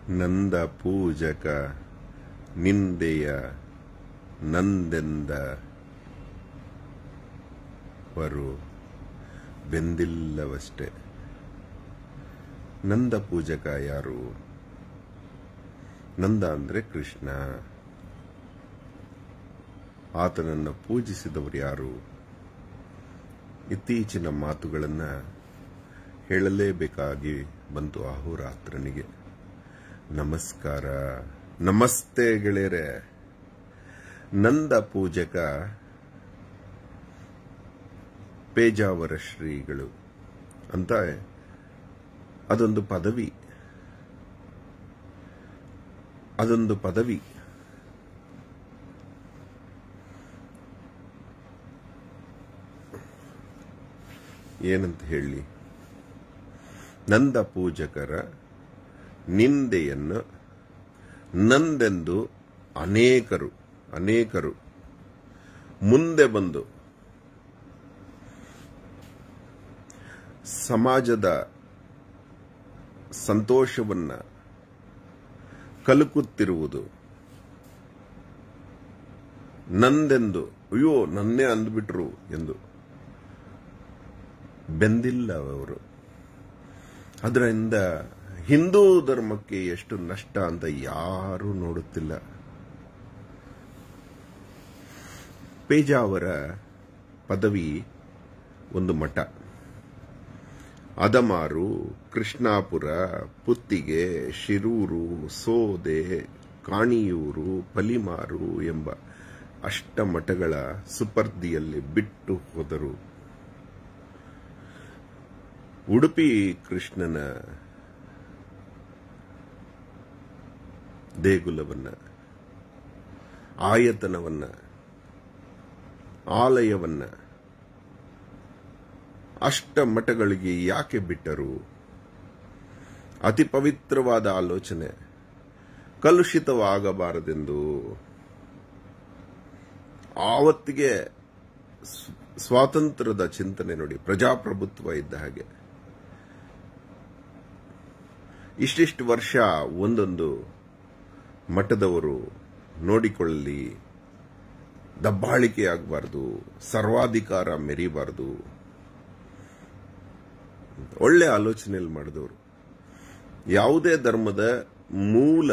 ನಂದ ಪೂಜಕ ನಿಂದೆಯ ನಂದೆಂದ ವರು ಬೆಂದಿಲ್ಲವಷ್ಟೇ ನಂದ ಪೂಜಕ ಯಾರು ನಂದ ಅಂದ್ರೆ ಕೃಷ್ಣ ಆತನನ್ನು ಪೂಜಿಸಿದವರು ಯಾರು ಇತ್ತೀಚಿನ ಮಾತುಗಳನ್ನ ಹೇಳಲೇಬೇಕಾಗಿ ಬಂತು ಅಹೋರಾತ್ರನಿಗೆ ನಮಸ್ಕಾರ ನಮಸ್ತೆ ಗೆಳೆಯರೆ ನಂದ ಪೂಜಕ ಪೇಜಾವರ ಶ್ರೀಗಳು ಅಂತ ಅದೊಂದು ಪದವಿ ಅದೊಂದು ಪದವಿ ಏನಂತ ಹೇಳಿ ನಂದ ಪೂಜಕರ ನಿಂದೆಯನ್ನು ನಂದೆಂದು ಅನೇಕರು ಅನೇಕರು ಮುಂದೆ ಬಂದು ಸಮಾಜದ ಸಂತೋಷವನ್ನ ಕಲಕುತ್ತಿರುವುದು ನಂದೆಂದು ಅಯ್ಯೋ ನನ್ನೇ ಅಂದ್ಬಿಟ್ರು ಎಂದು ಬೆಂದಿಲ್ಲ ಅವರು ಅದರಿಂದ ಹಿಂದೂ ಧರ್ಮಕ್ಕೆ ಎಷ್ಟು ನಷ್ಟ ಅಂತ ಯಾರೂ ನೋಡುತ್ತಿಲ್ಲ ಪೇಜಾವರ ಪದವಿ ಒಂದು ಮಠ ಅದಮಾರು ಕೃಷ್ಣಾಪುರ ಪುತ್ತಿಗೆ ಶಿರೂರು ಸೋದೆ ಕಾಣಿಯೂರು ಪಲಿಮಾರು ಎಂಬ ಅಷ್ಟಮಠಗಳ ಸುಪರ್ದಿಯಲ್ಲಿ ಬಿಟ್ಟು ಹೋದರು ಉಡುಪಿ ಕೃಷ್ಣನ ದೇಗುಲವನ್ನ ಆಯತನವನ್ನ ಆಲಯವನ್ನ ಅಷ್ಟ ಮಠಗಳಿಗೆ ಯಾಕೆ ಬಿಟ್ಟರು ಅತಿ ಪವಿತ್ರವಾದ ಆಲೋಚನೆ ಕಲುಷಿತವಾಗಬಾರದೆಂದು ಆವತ್ತಿಗೆ ಸ್ವಾತಂತ್ರ್ಯದ ಚಿಂತನೆ ನೋಡಿ ಪ್ರಜಾಪ್ರಭುತ್ವ ಇದ್ದ ಹಾಗೆ ಇಷ್ಟಿಷ್ಟು ವರ್ಷ ಒಂದೊಂದು ಮಠದವರು ನೋಡಿಕೊಳ್ಳಲಿ ದಬ್ಬಾಳಿಕೆ ಆಗಬಾರ್ದು ಸರ್ವಾಧಿಕಾರ ಮೆರಿಬಾರದು ಒಳ್ಳೆ ಆಲೋಚನೆಯಲ್ಲಿ ಮಾಡಿದವರು ಯಾವುದೇ ಧರ್ಮದ ಮೂಲ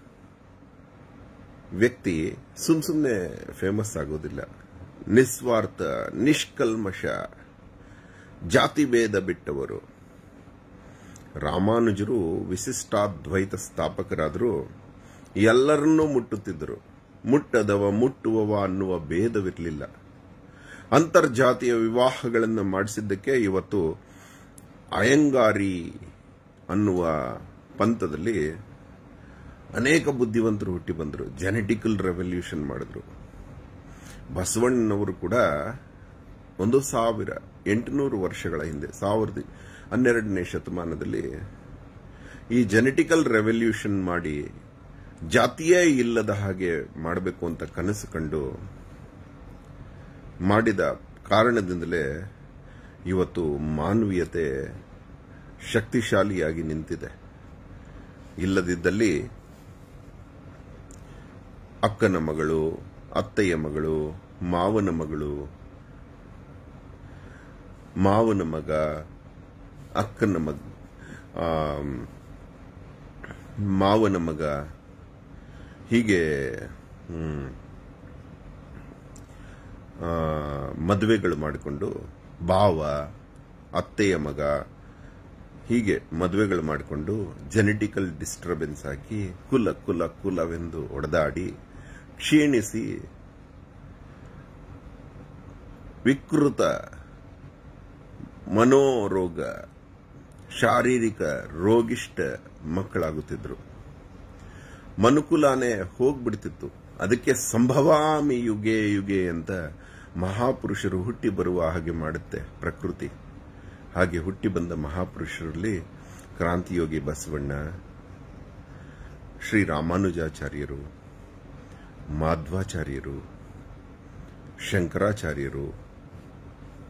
ವ್ಯಕ್ತಿ ಸುಮ್ ಸುಮ್ಮನೆ ಫೇಮಸ್ ಆಗೋದಿಲ್ಲ ನಿಸ್ವಾರ್ಥ ನಿಷ್ಕಲ್ಮಶ ಜಾತಿ ಭೇದ ಬಿಟ್ಟವರು ರಾಮಾನುಜರು ವಿಶಿಷ್ಟಾದ್ವೈತ ಸ್ಥಾಪಕರಾದರೂ ಎಲ್ಲರನ್ನೂ ಮುಟ್ಟುತ್ತಿದ್ದರು ಮುಟ್ಟದವ ಮುಟ್ಟುವವ ಅನ್ನುವ ಭೇದವಿರಲಿಲ್ಲ ಅಂತರ್ಜಾತೀಯ ವಿವಾಹಗಳನ್ನು ಮಾಡಿಸಿದ್ದಕ್ಕೆ ಇವತ್ತು ಅಯಂಗಾರಿ ಅನ್ನುವ ಪಂಥದಲ್ಲಿ ಅನೇಕ ಬುದ್ಧಿವಂತರು ಹುಟ್ಟಿ ಬಂದರು ಜೆನೆಟಿಕಲ್ ರೆವಲ್ಯೂಷನ್ ಮಾಡಿದ್ರು ಬಸವಣ್ಣನವರು ಕೂಡ ಒಂದು ಸಾವಿರ ಎಂಟುನೂರು ವರ್ಷಗಳ ಹಿಂದೆ ಸಾವಿರದ ಹನ್ನೆರಡನೇ ಶತಮಾನದಲ್ಲಿ ಈ ಜೆನೆಟಿಕಲ್ ರೆವಲ್ಯೂಷನ್ ಮಾಡಿ ಜಾತಿಯೇ ಇಲ್ಲದ ಹಾಗೆ ಮಾಡಬೇಕು ಅಂತ ಕನಸು ಕಂಡು ಮಾಡಿದ ಕಾರಣದಿಂದಲೇ ಇವತ್ತು ಮಾನವೀಯತೆ ಶಕ್ತಿಶಾಲಿಯಾಗಿ ನಿಂತಿದೆ ಇಲ್ಲದಿದ್ದಲ್ಲಿ ಅಕ್ಕನ ಮಗಳು ಅತ್ತೆಯ ಮಗಳು ಮಾವನ ಮಗಳು ಮಾವನ ಮಗ ಅಕ್ಕನ ಮಗ ಮಾವನ ಮಗ ಹೀಗೆ ಮದುವೆಗಳು ಮಾಡಿಕೊಂಡು ಭಾವ ಅತ್ತೆಯ ಮಗ ಹೀಗೆ ಮದುವೆಗಳು ಮಾಡಿಕೊಂಡು ಜೆನೆಟಿಕಲ್ ಡಿಸ್ಟರ್ಬೆನ್ಸ್ ಹಾಕಿ ಕುಲ ಕುಲ ಕುಲವೆಂದು ಒಡೆದಾಡಿ ಕ್ಷೀಣಿಸಿ ವಿಕೃತ ಮನೋರೋಗ ಶಾರೀರಿಕ ರೋಗಿಷ್ಠ ಮಕ್ಕಳಾಗುತ್ತಿದ್ರು ಮನುಕುಲಾನೇ ಹೋಗ್ಬಿಡ್ತಿತ್ತು ಅದಕ್ಕೆ ಸಂಭವಾಮಿ ಯುಗೆ ಯುಗೆ ಅಂತ ಮಹಾಪುರುಷರು ಹುಟ್ಟಿ ಬರುವ ಹಾಗೆ ಮಾಡುತ್ತೆ ಪ್ರಕೃತಿ ಹಾಗೆ ಹುಟ್ಟಿ ಬಂದ ಮಹಾಪುರುಷರಲ್ಲಿ ಕ್ರಾಂತಿಯೋಗಿ ಬಸವಣ್ಣ ಶ್ರೀ ರಾಮಾನುಜಾಚಾರ್ಯರು ಮಾಧ್ವಾಚಾರ್ಯರು ಶಂಕರಾಚಾರ್ಯರು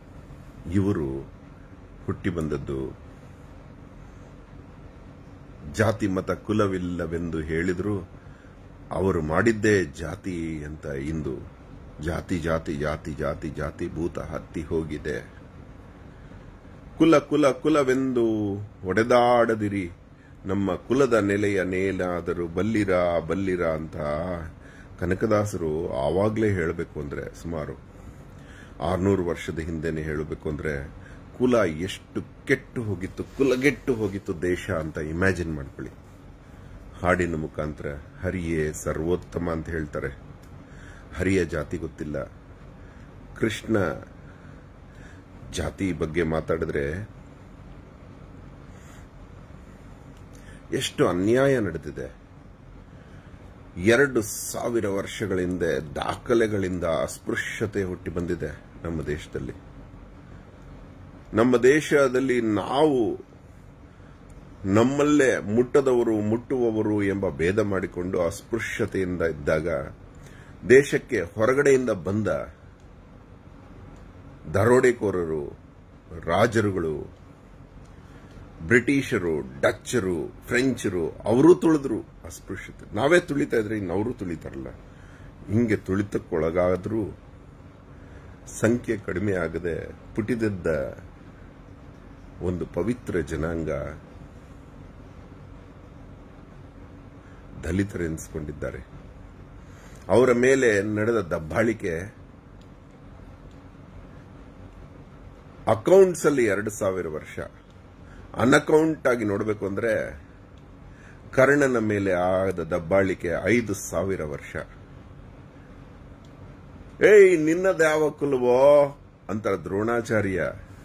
ಇವರು ಹುಟ್ಟಿ ಬಂದದ್ದು ಜಾತಿ ಮತ ಕುಲವಿಲ್ಲವೆಂದು ಹೇಳಿದ್ರು ಅವರು ಮಾಡಿದ್ದೇ ಜಾತಿ ಅಂತ ಇಂದು ಜಾತಿ ಜಾತಿ ಜಾತಿ ಜಾತಿ ಜಾತಿ ಭೂತ ಹತ್ತಿ ಹೋಗಿದೆ ಕುಲ ಕುಲ ಕುಲವೆಂದು ಒಡೆದಾಡದಿರಿ ನಮ್ಮ ಕುಲದ ನೆಲೆಯ ನೇಲಾದರೂ ಬಲ್ಲಿರ ಬಲ್ಲಿರ ಅಂತ ಕನಕದಾಸರು ಆವಾಗಲೇ ಹೇಳಬೇಕು ಅಂದ್ರೆ ಸುಮಾರು ಆರ್ನೂರು ವರ್ಷದ ಹಿಂದೆನೆ ಹೇಳಬೇಕು ಅಂದ್ರೆ ಕುಲ ಎಷ್ಟು ಕೆಟ್ಟು ಹೋಗಿತ್ತು ಕುಲಗೆಟ್ಟು ಹೋಗಿತ್ತು ದೇಶ ಅಂತ ಇಮ್ಯಾಜಿನ್ ಮಾಡ್ಕೊಳ್ಳಿ ಹಾಡಿನ ಮುಖಾಂತರ ಹರಿಯೇ ಸರ್ವೋತ್ತಮ ಅಂತ ಹೇಳ್ತಾರೆ ಹರಿಯ ಜಾತಿ ಗೊತ್ತಿಲ್ಲ ಕೃಷ್ಣ ಜಾತಿ ಬಗ್ಗೆ ಮಾತಾಡಿದ್ರೆ ಎಷ್ಟು ಅನ್ಯಾಯ ನಡೆದಿದೆ ಎರಡು ಸಾವಿರ ವರ್ಷಗಳ ಹಿಂದೆ ದಾಖಲೆಗಳಿಂದ ಅಸ್ಪೃಶ್ಯತೆ ಹುಟ್ಟಿ ಬಂದಿದೆ ನಮ್ಮ ದೇಶದಲ್ಲಿ ನಮ್ಮ ದೇಶದಲ್ಲಿ ನಾವು ನಮ್ಮಲ್ಲೇ ಮುಟ್ಟದವರು ಮುಟ್ಟುವವರು ಎಂಬ ಭೇದ ಮಾಡಿಕೊಂಡು ಅಸ್ಪೃಶ್ಯತೆಯಿಂದ ಇದ್ದಾಗ ದೇಶಕ್ಕೆ ಹೊರಗಡೆಯಿಂದ ಬಂದ ದರೋಡೆಕೋರರು ರಾಜರುಗಳು ಬ್ರಿಟಿಷರು ಡಚ್ಚರು ಫ್ರೆಂಚರು ಅವರೂ ತುಳಿದ್ರು ಅಸ್ಪೃಶ್ಯತೆ ನಾವೇ ತುಳಿತಾ ಇದ್ರೆ ಇನ್ನು ಅವರು ತುಳಿತಾರಲ್ಲ ಹಿಂಗೆ ತುಳಿತಕ್ಕೊಳಗಾದ್ರೂ ಸಂಖ್ಯೆ ಕಡಿಮೆ ಆಗದೆ ಪುಟಿದದ್ದ ಒಂದು ಪವಿತ್ರ ಜನಾಂಗ ದಲಿತರೆನಿಸಿಕೊಂಡಿದ್ದಾರೆ ಅವರ ಮೇಲೆ ನಡೆದ ದಬ್ಬಾಳಿಕೆ ಅಕೌಂಟ್ಸ್ ಅಲ್ಲಿ ಎರಡು ಸಾವಿರ ವರ್ಷ ಅನ್ಅಕೌಂಟ್ ಆಗಿ ನೋಡಬೇಕು ಅಂದ್ರೆ ಕರ್ಣನ ಮೇಲೆ ಆದ ದಬ್ಬಾಳಿಕೆ ಐದು ಸಾವಿರ ವರ್ಷ ಏಯ್ ನಿನ್ನದ ಯಾವ ಕುಲವೋ ಅಂತಾರೆ ದ್ರೋಣಾಚಾರ್ಯ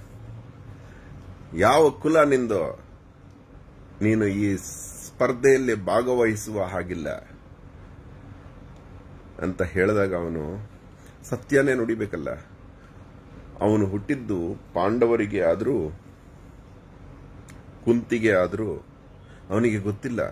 ಯಾವ ಕುಲ ನಿಂದು ನೀನು ಈ ಸ್ಪರ್ಧೆಯಲ್ಲಿ ಭಾಗವಹಿಸುವ ಹಾಗಿಲ್ಲ ಅಂತ ಹೇಳಿದಾಗ ಅವನು ಸತ್ಯನೇ ನುಡಿಬೇಕಲ್ಲ ಅವನು ಹುಟ್ಟಿದ್ದು ಪಾಂಡವರಿಗೆ ಆದರೂ ಕುಂತಿಗೆ ಆದರೂ ಅವನಿಗೆ ಗೊತ್ತಿಲ್ಲ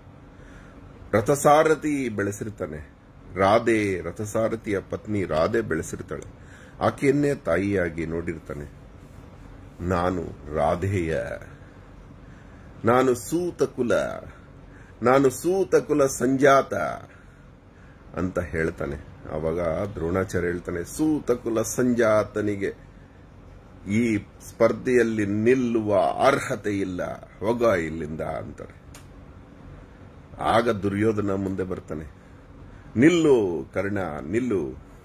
ರಥಸಾರಥಿ ಬೆಳೆಸಿರ್ತಾನೆ ರಾಧೆ ರಥಸಾರಥಿಯ ಪತ್ನಿ ರಾಧೆ ಬೆಳೆಸಿರ್ತಾಳೆ ಆಕೆಯನ್ನೇ ತಾಯಿಯಾಗಿ ನೋಡಿರ್ತಾನೆ ನಾನು ರಾಧೆಯ ನಾನು ಸೂತ ಕುಲ ನಾನು ಸೂತ ಕುಲ ಸಂಜಾತ ಅಂತ ಹೇಳ್ತಾನೆ ಅವಾಗ ದ್ರೋಣಾಚಾರ್ಯ ಹೇಳ್ತಾನೆ ಸೂತ ಕುಲ ಸಂಜಾತನಿಗೆ ಈ ಸ್ಪರ್ಧೆಯಲ್ಲಿ ನಿಲ್ಲುವ ಅರ್ಹತೆ ಇಲ್ಲ ಹೋಗ ಇಲ್ಲಿಂದ ಅಂತಾರೆ ಆಗ ದುರ್ಯೋಧನ ಮುಂದೆ ಬರ್ತಾನೆ ನಿಲ್ಲು ಕರ್ಣ ನಿಲ್ಲು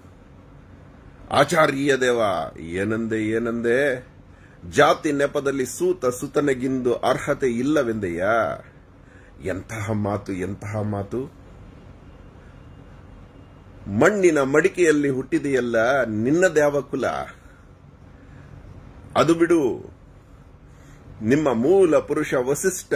ಆಚಾರ್ಯ ದೇವ ಏನಂದೆ ಏನಂದೆ ಜಾತಿ ನೆಪದಲ್ಲಿ ಸೂತ ಸುತನಿಗಿಂದು ಅರ್ಹತೆ ಇಲ್ಲವೆಂದೆಯ ಎಂತಹ ಮಾತು ಎಂತಹ ಮಾತು ಮಣ್ಣಿನ ಮಡಿಕೆಯಲ್ಲಿ ಹುಟ್ಟಿದೆಯಲ್ಲ ನಿನ್ನದ್ಯಾವ ಕುಲ ಅದು ಬಿಡು ನಿಮ್ಮ ಮೂಲ ಪುರುಷ ವಸಿಷ್ಠ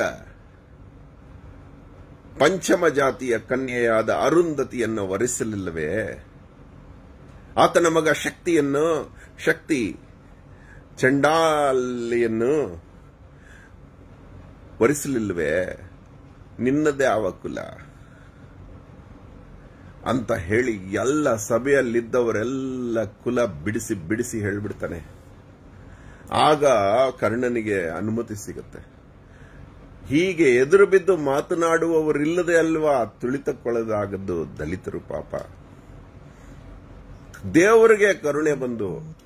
ಪಂಚಮ ಜಾತಿಯ ಕನ್ಯೆಯಾದ ಅರುಂಧತಿಯನ್ನು ವರಿಸಲಿಲ್ಲವೇ ಆತನ ಮಗ ಶಕ್ತಿಯನ್ನು ಶಕ್ತಿ ಚಂಡಾಲಿಯನ್ನು ವರಿಸಲಿಲ್ವೇ ನಿನ್ನದೇ ಆವ ಕುಲ ಅಂತ ಹೇಳಿ ಎಲ್ಲ ಸಭೆಯಲ್ಲಿದ್ದವರೆಲ್ಲ ಕುಲ ಬಿಡಿಸಿ ಬಿಡಿಸಿ ಹೇಳ್ಬಿಡ್ತಾನೆ ಆಗ ಕರ್ಣನಿಗೆ ಅನುಮತಿ ಸಿಗುತ್ತೆ ಹೀಗೆ ಎದುರು ಬಿದ್ದು ಮಾತನಾಡುವವರಿಲ್ಲದೆ ಅಲ್ವಾ ತುಳಿತಕ್ಕೊಳಗಾಗದ್ದು ದಲಿತರು ಪಾಪ ದೇವರಿಗೆ ಕರುಣೆ ಬಂದು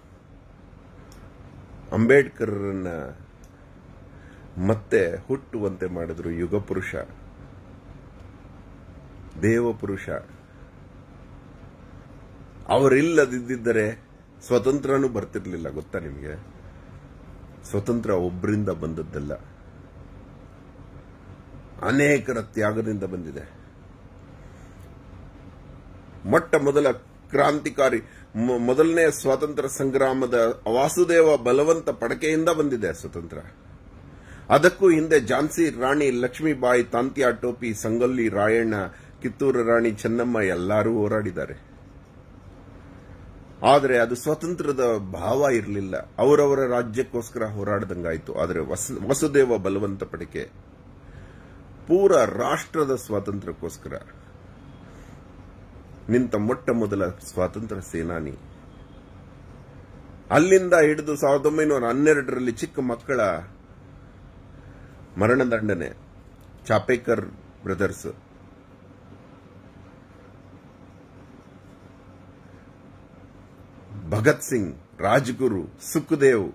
ಅಂಬೇಡ್ಕರ್ರನ್ನ ಮತ್ತೆ ಹುಟ್ಟುವಂತೆ ಮಾಡಿದ್ರು ಯುಗ ಪುರುಷ ದೇವ ಪುರುಷ ಅವರಿಲ್ಲದಿದ್ದರೆ ಸ್ವತಂತ್ರನೂ ಬರ್ತಿರ್ಲಿಲ್ಲ ಗೊತ್ತಾ ನಿಮಗೆ ಸ್ವತಂತ್ರ ಒಬ್ಬರಿಂದ ಬಂದದ್ದಲ್ಲ ಅನೇಕರ ತ್ಯಾಗದಿಂದ ಬಂದಿದೆ ಮೊಟ್ಟ ಮೊದಲ ಕ್ರಾಂತಿಕಾರಿ ಮೊ- ಮೊದಲನೇ ಸ್ವಾತಂತ್ರ್ಯ ಸಂಗ್ರಾಮದ ವಾಸುದೇವ ಬಲವಂತ ಪಡಕೆಯಿಂದ ಬಂದಿದೆ ಸ್ವತಂತ್ರ ಅದಕ್ಕೂ ಹಿಂದೆ ಝಾನ್ಸಿ ರಾಣಿ ಲಕ್ಷ್ಮೀಬಾಯಿ ತಾಂತ್ಯಾ ಟೋಪಿ ಸಂಗೊಳ್ಳಿ ರಾಯಣ್ಣ ಕಿತ್ತೂರು ರಾಣಿ ಚೆನ್ನಮ್ಮ ಎಲ್ಲರೂ ಹೋರಾಡಿದ್ದಾರೆ ಆದರೆ ಅದು ಸ್ವಾತಂತ್ರ್ಯದ ಭಾವ ಇರಲಿಲ್ಲ ಅವರವರ ರಾಜ್ಯಕ್ಕೋಸ್ಕರ ಹೋರಾಡದಂಗಾಯ್ತು ಆದರೆ ವಸ- ವಸುದೇವ ಬಲವಂತ ಪಡಿಕೆ ಪೂರ ರಾಷ್ಟ್ರದ ಸ್ವಾತಂತ್ರ್ಯಕ್ಕೋಸ್ಕರ ನಿಂತ ಮೊಟ್ಟ ಮೊದಲ ಸ್ವಾತಂತ್ರ್ಯ ಸೇನಾನಿ ಅಲ್ಲಿಂದ ಹಿಡಿದು ಸಾವಿರದ ಒಂಬೈನೂರ ಹನ್ನೆರಡರಲ್ಲಿ ಚಿಕ್ಕ ಮಕ್ಕಳ ಮರಣದಂಡನೆ ಚಾಪೇಕರ್ ಬ್ರದರ್ಸ್ ಭಗತ್ ಸಿಂಗ್ ರಾಜ್ಗುರು ಸುಖದೇವ್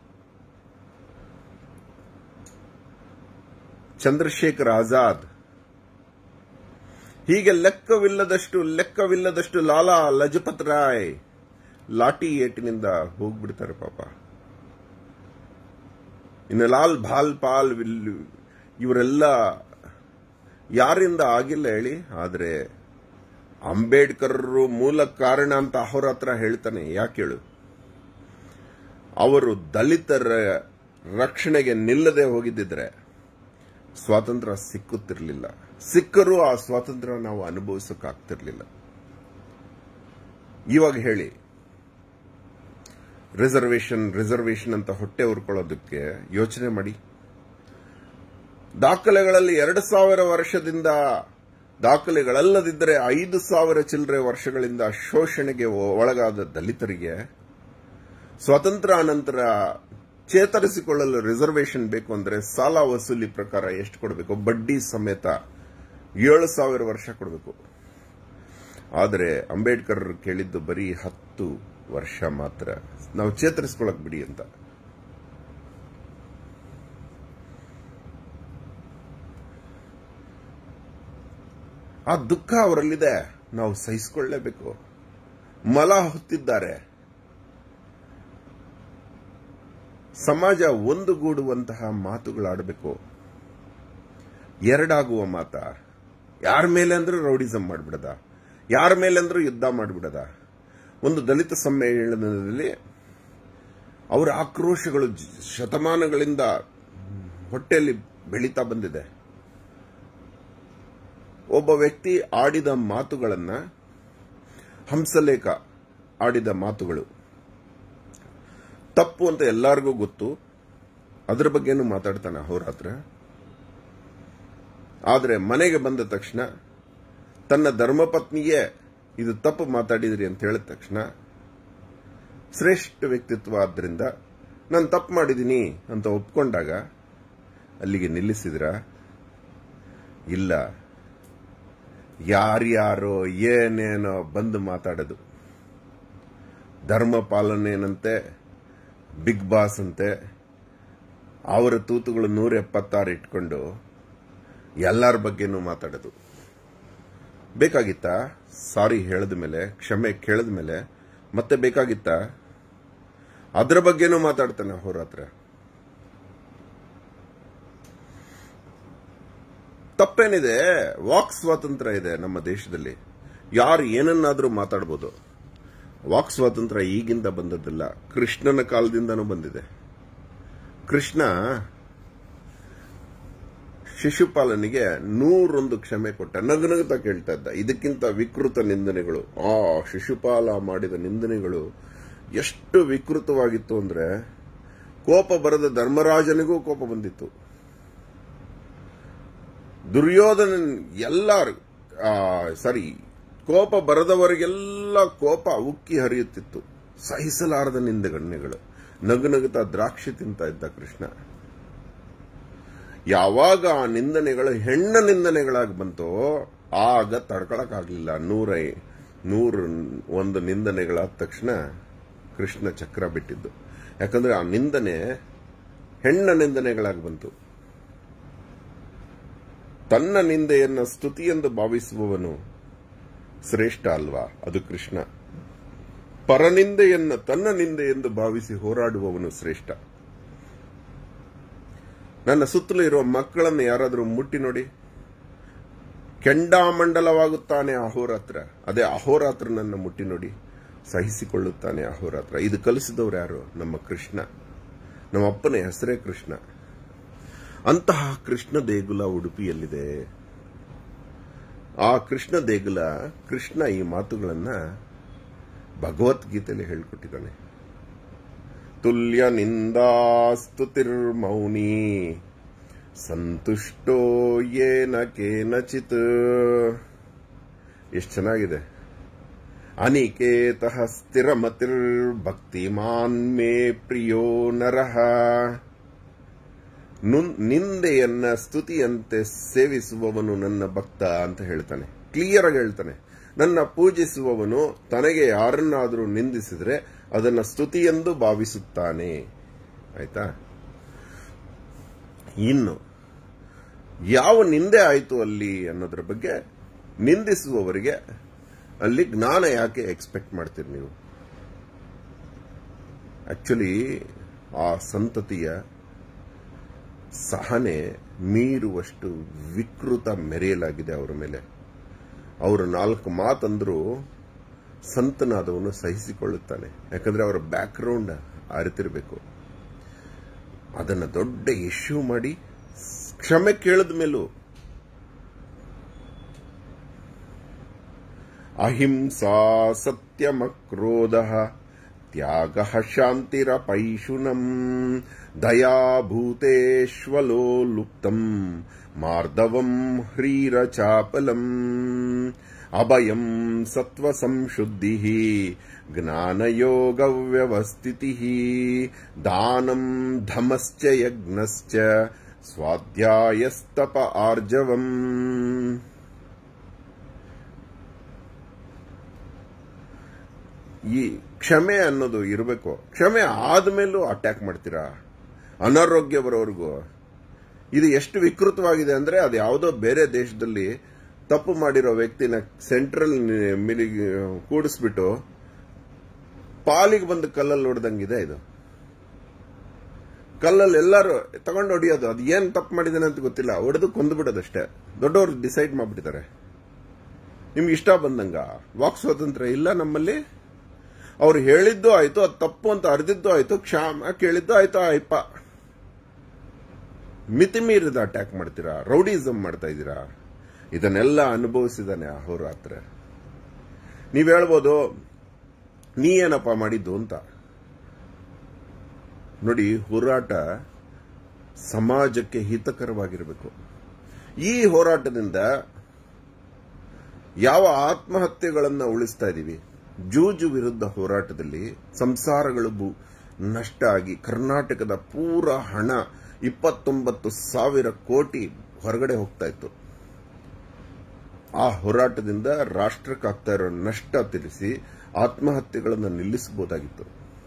ಚಂದ್ರಶೇಖರ್ ಆಜಾದ್ ಹೀಗೆ ಲೆಕ್ಕವಿಲ್ಲದಷ್ಟು ಲೆಕ್ಕವಿಲ್ಲದಷ್ಟು ಲಾಲಾ ಲಜಪತ್ ರಾಯ್ ಲಾಠಿ ಏಟಿನಿಂದ ಹೋಗ್ಬಿಡ್ತಾರೆ ಪಾಪ ಇನ್ನು ಲಾಲ್ ಭಾಲ್ ಪಾಲ್ ವಿಲ್ ಇವರೆಲ್ಲ ಯಾರಿಂದ ಆಗಿಲ್ಲ ಹೇಳಿ ಆದ್ರೆ ಅಂಬೇಡ್ಕರ್ ಮೂಲ ಕಾರಣ ಅಂತ ಅವರ ಹತ್ರ ಹೇಳ್ತಾನೆ ಯಾಕೆ ಹೇಳು ಅವರು ದಲಿತರ ರಕ್ಷಣೆಗೆ ನಿಲ್ಲದೆ ಹೋಗಿದ್ದಿದ್ರೆ ಸ್ವಾತಂತ್ರ್ಯ ಸಿಕ್ಕುತ್ತಿರಲಿಲ್ಲ ಸಿಕ್ಕರೂ ಆ ಸ್ವಾತಂತ್ರ್ಯ ನಾವು ಅನುಭವಿಸಕ್ಕಾಗ್ತಿರ್ಲಿಲ್ಲ ಇವಾಗ ಹೇಳಿ ರಿಸರ್ವೇಶನ್ ರಿಸರ್ವೇಶನ್ ಅಂತ ಹೊಟ್ಟೆ ಉರ್ಕೊಳ್ಳೋದಕ್ಕೆ ಯೋಚನೆ ಮಾಡಿ ದಾಖಲೆಗಳಲ್ಲಿ ಎರಡು ಸಾವಿರ ವರ್ಷದಿಂದ ದಾಖಲೆಗಳಲ್ಲದಿದ್ದರೆ ಐದು ಸಾವಿರ ಚಿಲ್ಲರೆ ವರ್ಷಗಳಿಂದ ಶೋಷಣೆಗೆ ಒಳಗಾದ ದಲಿತರಿಗೆ ಸ್ವಾತಂತ್ರ್ಯ ಅನಂತರ ಚೇತರಿಸಿಕೊಳ್ಳಲು ರಿಸರ್ವೇಶನ್ ಬೇಕು ಅಂದ್ರೆ ಸಾಲ ವಸೂಲಿ ಪ್ರಕಾರ ಎಷ್ಟು ಕೊಡಬೇಕು ಬಡ್ಡಿ ಸಮೇತ ಏಳು ಸಾವಿರ ವರ್ಷ ಕೊಡಬೇಕು ಆದರೆ ಅಂಬೇಡ್ಕರ್ ಕೇಳಿದ್ದು ಬರೀ ಹತ್ತು ವರ್ಷ ಮಾತ್ರ ನಾವು ಚೇತರಿಸ್ಕೊಳಕ್ ಬಿಡಿ ಅಂತ ಆ ದುಃಖ ಅವರಲ್ಲಿದೆ ನಾವು ಸಹಿಸಿಕೊಳ್ಳಲೇಬೇಕು ಮಲ ಹೊತ್ತಿದ್ದಾರೆ ಸಮಾಜ ಒಂದುಗೂಡುವಂತಹ ಮಾತುಗಳಾಡಬೇಕು ಎರಡಾಗುವ ಮಾತ ಯಾರ ಮೇಲೆ ಅಂದ್ರೂ ರೌಡಿಸಂ ಮಾಡ್ಬಿಡದ ಯಾರ ಮೇಲೆ ಅಂದ್ರೂ ಯುದ್ಧ ಮಾಡ್ಬಿಡದ ಒಂದು ದಲಿತ ಸಮ್ಮೇಳನದಲ್ಲಿ ಅವರ ಆಕ್ರೋಶಗಳು ಶತಮಾನಗಳಿಂದ ಹೊಟ್ಟೆಯಲ್ಲಿ ಬೆಳೀತಾ ಬಂದಿದೆ ಒಬ್ಬ ವ್ಯಕ್ತಿ ಆಡಿದ ಮಾತುಗಳನ್ನ ಹಂಸಲೇಖ ಆಡಿದ ಮಾತುಗಳು ತಪ್ಪು ಅಂತ ಎಲ್ಲರಿಗೂ ಗೊತ್ತು ಅದ್ರ ಬಗ್ಗೆನೂ ಮಾತಾಡ್ತಾನೆ ಅಹೋರಾತ್ರ ಆದರೆ ಮನೆಗೆ ಬಂದ ತಕ್ಷಣ ತನ್ನ ಧರ್ಮಪತ್ನಿಯೇ ಇದು ತಪ್ಪು ಮಾತಾಡಿದ್ರಿ ಅಂತ ಹೇಳಿದ ತಕ್ಷಣ ಶ್ರೇಷ್ಠ ವ್ಯಕ್ತಿತ್ವ ಆದ್ರಿಂದ ನಾನು ತಪ್ಪು ಮಾಡಿದ್ದೀನಿ ಅಂತ ಒಪ್ಕೊಂಡಾಗ ಅಲ್ಲಿಗೆ ನಿಲ್ಲಿಸಿದ್ರ ಇಲ್ಲ ಯಾರ್ಯಾರೋ ಏನೇನೋ ಬಂದು ಮಾತಾಡೋದು ಧರ್ಮ ಪಾಲನೆನಂತೆ ಬಿಗ್ ಬಾಸ್ ಅಂತೆ ಅವರ ತೂತುಗಳು ನೂರ ಎಪ್ಪತ್ತಾರು ಇಟ್ಕೊಂಡು ಎಲ್ಲರ ಬಗ್ಗೆನೂ ಮಾತಾಡೋದು ಬೇಕಾಗಿತ್ತಾ ಸಾರಿ ಹೇಳಿದ ಮೇಲೆ ಕ್ಷಮೆ ಕೇಳಿದ ಮೇಲೆ ಮತ್ತೆ ಬೇಕಾಗಿತ್ತಾ ಅದರ ಬಗ್ಗೆನೂ ಮಾತಾಡ್ತಾನೆ ಹೋರಾತ್ರ ತಪ್ಪೇನಿದೆ ವಾಕ್ ಸ್ವಾತಂತ್ರ್ಯ ಇದೆ ನಮ್ಮ ದೇಶದಲ್ಲಿ ಯಾರು ಏನನ್ನಾದ್ರೂ ಮಾತಾಡಬಹುದು ವಾಕ್ ಸ್ವಾತಂತ್ರ್ಯ ಈಗಿಂದ ಬಂದದ್ದಲ್ಲ ಕೃಷ್ಣನ ಕಾಲದಿಂದನೂ ಬಂದಿದೆ ಕೃಷ್ಣ ಶಿಶುಪಾಲನಿಗೆ ನೂರೊಂದು ಕ್ಷಮೆ ಕೊಟ್ಟ ನಗನಗುತ್ತಾ ಕೇಳ್ತಾ ಇದ್ದ ಇದಕ್ಕಿಂತ ವಿಕೃತ ನಿಂದನೆಗಳು ಆ ಶಿಶುಪಾಲ ಮಾಡಿದ ನಿಂದನೆಗಳು ಎಷ್ಟು ವಿಕೃತವಾಗಿತ್ತು ಅಂದ್ರೆ ಕೋಪ ಬರದ ಧರ್ಮರಾಜನಿಗೂ ಕೋಪ ಬಂದಿತ್ತು ದುರ್ಯೋಧನ ಎಲ್ಲಾರು ಸಾರಿ ಕೋಪ ಬರದವರಿಗೆಲ್ಲ ಕೋಪ ಉಕ್ಕಿ ಹರಿಯುತ್ತಿತ್ತು ಸಹಿಸಲಾರದ ನಿಂದಗಣ್ಯಗಳು ನಗು ನಗುತ್ತಾ ದ್ರಾಕ್ಷಿ ತಿಂತ ಇದ್ದ ಕೃಷ್ಣ ಯಾವಾಗ ಆ ನಿಂದನೆಗಳು ಹೆಣ್ಣ ನಿಂದನೆಗಳಾಗಿ ಬಂತೋ ಆಗ ತಡ್ಕೊಳಕ್ಕಾಗ್ಲಿಲ್ಲ ನೂರ ನೂರು ಒಂದು ನಿಂದನೆಗಳಾದ ತಕ್ಷಣ ಕೃಷ್ಣ ಚಕ್ರ ಬಿಟ್ಟಿದ್ದು ಯಾಕಂದ್ರೆ ಆ ನಿಂದನೆ ಹೆಣ್ಣ ನಿಂದನೆಗಳಾಗಿ ಬಂತು ತನ್ನ ನಿಂದೆಯನ್ನ ಸ್ತುತಿ ಎಂದು ಭಾವಿಸುವವನು ಶ್ರೇಷ್ಠ ಅಲ್ವಾ ಅದು ಕೃಷ್ಣ ಪರನಿಂದೆಯನ್ನ ತನ್ನ ನಿಂದೆ ಎಂದು ಭಾವಿಸಿ ಹೋರಾಡುವವನು ಶ್ರೇಷ್ಠ ನನ್ನ ಸುತ್ತಲೂ ಇರುವ ಮಕ್ಕಳನ್ನು ಯಾರಾದರೂ ಮುಟ್ಟಿ ನೋಡಿ ಕೆಂಡಾಮಂಡಲವಾಗುತ್ತಾನೆ ಅಹೋರಾತ್ರ ಅದೇ ಅಹೋರಾತ್ರ ನನ್ನ ಮುಟ್ಟಿ ನೋಡಿ ಸಹಿಸಿಕೊಳ್ಳುತ್ತಾನೆ ಅಹೋರಾತ್ರ ಇದು ಕಲಿಸಿದವರು ಯಾರು ನಮ್ಮ ಕೃಷ್ಣ ನಮ್ಮ ಅಪ್ಪನ ಹೆಸರೇ ಕೃಷ್ಣ ಅಂತಹ ಕೃಷ್ಣ ದೇಗುಲ ಉಡುಪಿಯಲ್ಲಿದೆ ಆ ಕೃಷ್ಣ ದೇಗುಲ ಕೃಷ್ಣ ಈ ಮಾತುಗಳನ್ನ ಭಗವದ್ಗೀತೆಯಲ್ಲಿ ಹೇಳಿಕೊಟ್ಟಿದ್ದಾನೆ ತುಲ್ಯ ನಿಂದಾಸ್ತುತಿರ್ಮೌನಿ ಸಂತುಷ್ಟೋ ಏನ ಕೇನಚಿತ್ ಎಷ್ಟು ಚೆನ್ನಾಗಿದೆ ಅನಿಕೇತ ಸ್ಥಿರಮತಿರ್ ಭಕ್ತಿಮಾನ್ ಮೇ ಪ್ರಿಯೋ ನರಃ ನುನ್- ನಿಂದೆಯನ್ನ ಸ್ತುತಿಯಂತೆ ಸೇವಿಸುವವನು ನನ್ನ ಭಕ್ತ ಅಂತ ಹೇಳ್ತಾನೆ ಕ್ಲಿಯರ್ ಆಗಿ ಹೇಳ್ತಾನೆ ನನ್ನ ಪೂಜಿಸುವವನು ತನಗೆ ಯಾರನ್ನಾದರೂ ನಿಂದಿಸಿದ್ರೆ ಅದನ್ನ ಸ್ತುತಿಯೆಂದು ಭಾವಿಸುತ್ತಾನೆ ಆಯ್ತಾ ಇನ್ನು ಯಾವ ನಿಂದೆ ಆಯಿತು ಅಲ್ಲಿ ಅನ್ನೋದ್ರ ಬಗ್ಗೆ ನಿಂದಿಸುವವರಿಗೆ ಅಲ್ಲಿ ಜ್ಞಾನ ಯಾಕೆ ಎಕ್ಸ್ಪೆಕ್ಟ್ ಮಾಡ್ತೀರಿ ನೀವು ಆಕ್ಚುಲಿ ಆ ಸಂತತಿಯ ಸಹನೆ ಮೀರುವಷ್ಟು ವಿಕೃತ ಮೆರೆಯಲಾಗಿದೆ ಅವರ ಮೇಲೆ ಅವರು ನಾಲ್ಕು ಮಾತಂದ್ರು ಸಂತನಾದವನು ಸಹಿಸಿಕೊಳ್ಳುತ್ತಾನೆ ಯಾಕಂದ್ರೆ ಅವರ ಬ್ಯಾಕ್ಗ್ರೌಂಡ್ ಅರಿತಿರಬೇಕು ಅದನ್ನ ದೊಡ್ಡ ಇಶ್ಯೂ ಮಾಡಿ ಕ್ಷಮೆ ಕೇಳಿದ ಮೇಲೂ ಅಹಿಂಸಾ ಸತ್ಯಮಕ್ರೋಧ ತ್ಯಾಗ ಶಾಂತಿರಪೈಶುನಂ ದಯಾಭೂತೇಶ್ವಲೋಲುಪ್ತಂ ಮಾರ್ದವಂ ಹ್ರೀರಚಾಪಲಂ ಅಭಯಂ ಸತ್ವಸಂಶುದ್ಧಿ ಜ್ಞಾನಯೋಗವ್ಯವಸ್ಥಿತಿ ದಾನಂ ಧಮಶ್ಚ ಯಜ್ಞಶ್ಚ ಸ್ವಾಧ್ಯಾಯಸ್ತಪ ಆರ್ಜವಂ ಈ ಕ್ಷಮೆ ಅನ್ನೋದು ಇರಬೇಕು ಕ್ಷಮೆ ಆದ್ಮೇಲೂ ಅಟ್ಯಾಕ್ ಮಾಡ್ತೀರಾ ಅನಾರೋಗ್ಯ ಬರೋವರೆಗೂ ಇದು ಎಷ್ಟು ವಿಕೃತವಾಗಿದೆ ಅಂದ್ರೆ ಅದು ಯಾವುದೋ ಬೇರೆ ದೇಶದಲ್ಲಿ ತಪ್ಪು ಮಾಡಿರೋ ವ್ಯಕ್ತಿನ ಸೆಂಟ್ರಲ್ ಮಿಲಿಗೆ ಕೂಡಿಸ್ಬಿಟ್ಟು ಪಾಲಿಗೆ ಬಂದು ಕಲ್ಲಲ್ಲಿ ಹೊಡೆದಂಗಿದೆ ಇದು ಕಲ್ಲಲ್ಲಿ ಎಲ್ಲರೂ ತಗೊಂಡು ಹೊಡಿಯೋದು ಅದು ಏನ್ ತಪ್ಪು ಮಾಡಿದಾನೆ ಅಂತ ಗೊತ್ತಿಲ್ಲ ಹೊಡೆದು ಕೊಂದ್ಬಿಡೋದಷ್ಟೇ ದೊಡ್ಡವರು ಡಿಸೈಡ್ ಮಾಡ್ಬಿಟ್ಟಿದ್ದಾರೆ ನಿಮ್ಗೆ ಇಷ್ಟ ಬಂದಂಗ ವಾಕ್ ಸ್ವಾತಂತ್ರ್ಯ ಇಲ್ಲ ನಮ್ಮಲ್ಲಿ ಅವ್ರು ಹೇಳಿದ್ದು ಆಯ್ತು ಅದು ತಪ್ಪು ಅಂತ ಅರ್ದಿದ್ದು ಆಯ್ತು ಕ್ಷಾಮ ಕೇಳಿದ್ದು ಆಯ್ತು ಆಯ್ಪ ಮಿತಿ ಮೀರಿದ ಅಟ್ಯಾಕ್ ಮಾಡ್ತೀರಾ ರೌಡಿಸಮ್ ಮಾಡ್ತಾ ಇದ್ದೀರಾ ಇದನ್ನೆಲ್ಲ ಅನುಭವಿಸಿದಾನೆ ಅಹೋರಾತ್ರ ನೀವ್ ಹೇಳ್ಬೋದು ನೀ ಏನಪ್ಪ ಮಾಡಿದ್ದು ಅಂತ ನೋಡಿ ಹೋರಾಟ ಸಮಾಜಕ್ಕೆ ಹಿತಕರವಾಗಿರಬೇಕು ಈ ಹೋರಾಟದಿಂದ ಯಾವ ಆತ್ಮಹತ್ಯೆಗಳನ್ನ ಉಳಿಸ್ತಾ ಇದ್ದೀವಿ ಜೂಜು ವಿರುದ್ಧ ಹೋರಾಟದಲ್ಲಿ ಸಂಸಾರಗಳು ಬು- ನಷ್ಟ ಆಗಿ ಕರ್ನಾಟಕದ ಪೂರ ಹಣ ಇಪ್ಪತ್ತೊಂಬತ್ತು ಸಾವಿರ ಕೋಟಿ ಹೊರಗಡೆ ಹೋಗ್ತಾ ಇತ್ತು ಆ ಹೋರಾಟದಿಂದ ರಾಷ್ಟ್ರಕ್ಕಾಗ್ತಾ ಇರೋ ನಷ್ಟ ತಿಳಿಸಿ ಆತ್ಮಹತ್ಯೆಗಳನ್ನು ನಿಲ್ಲಿಸಬಹುದಾಗಿತ್ತು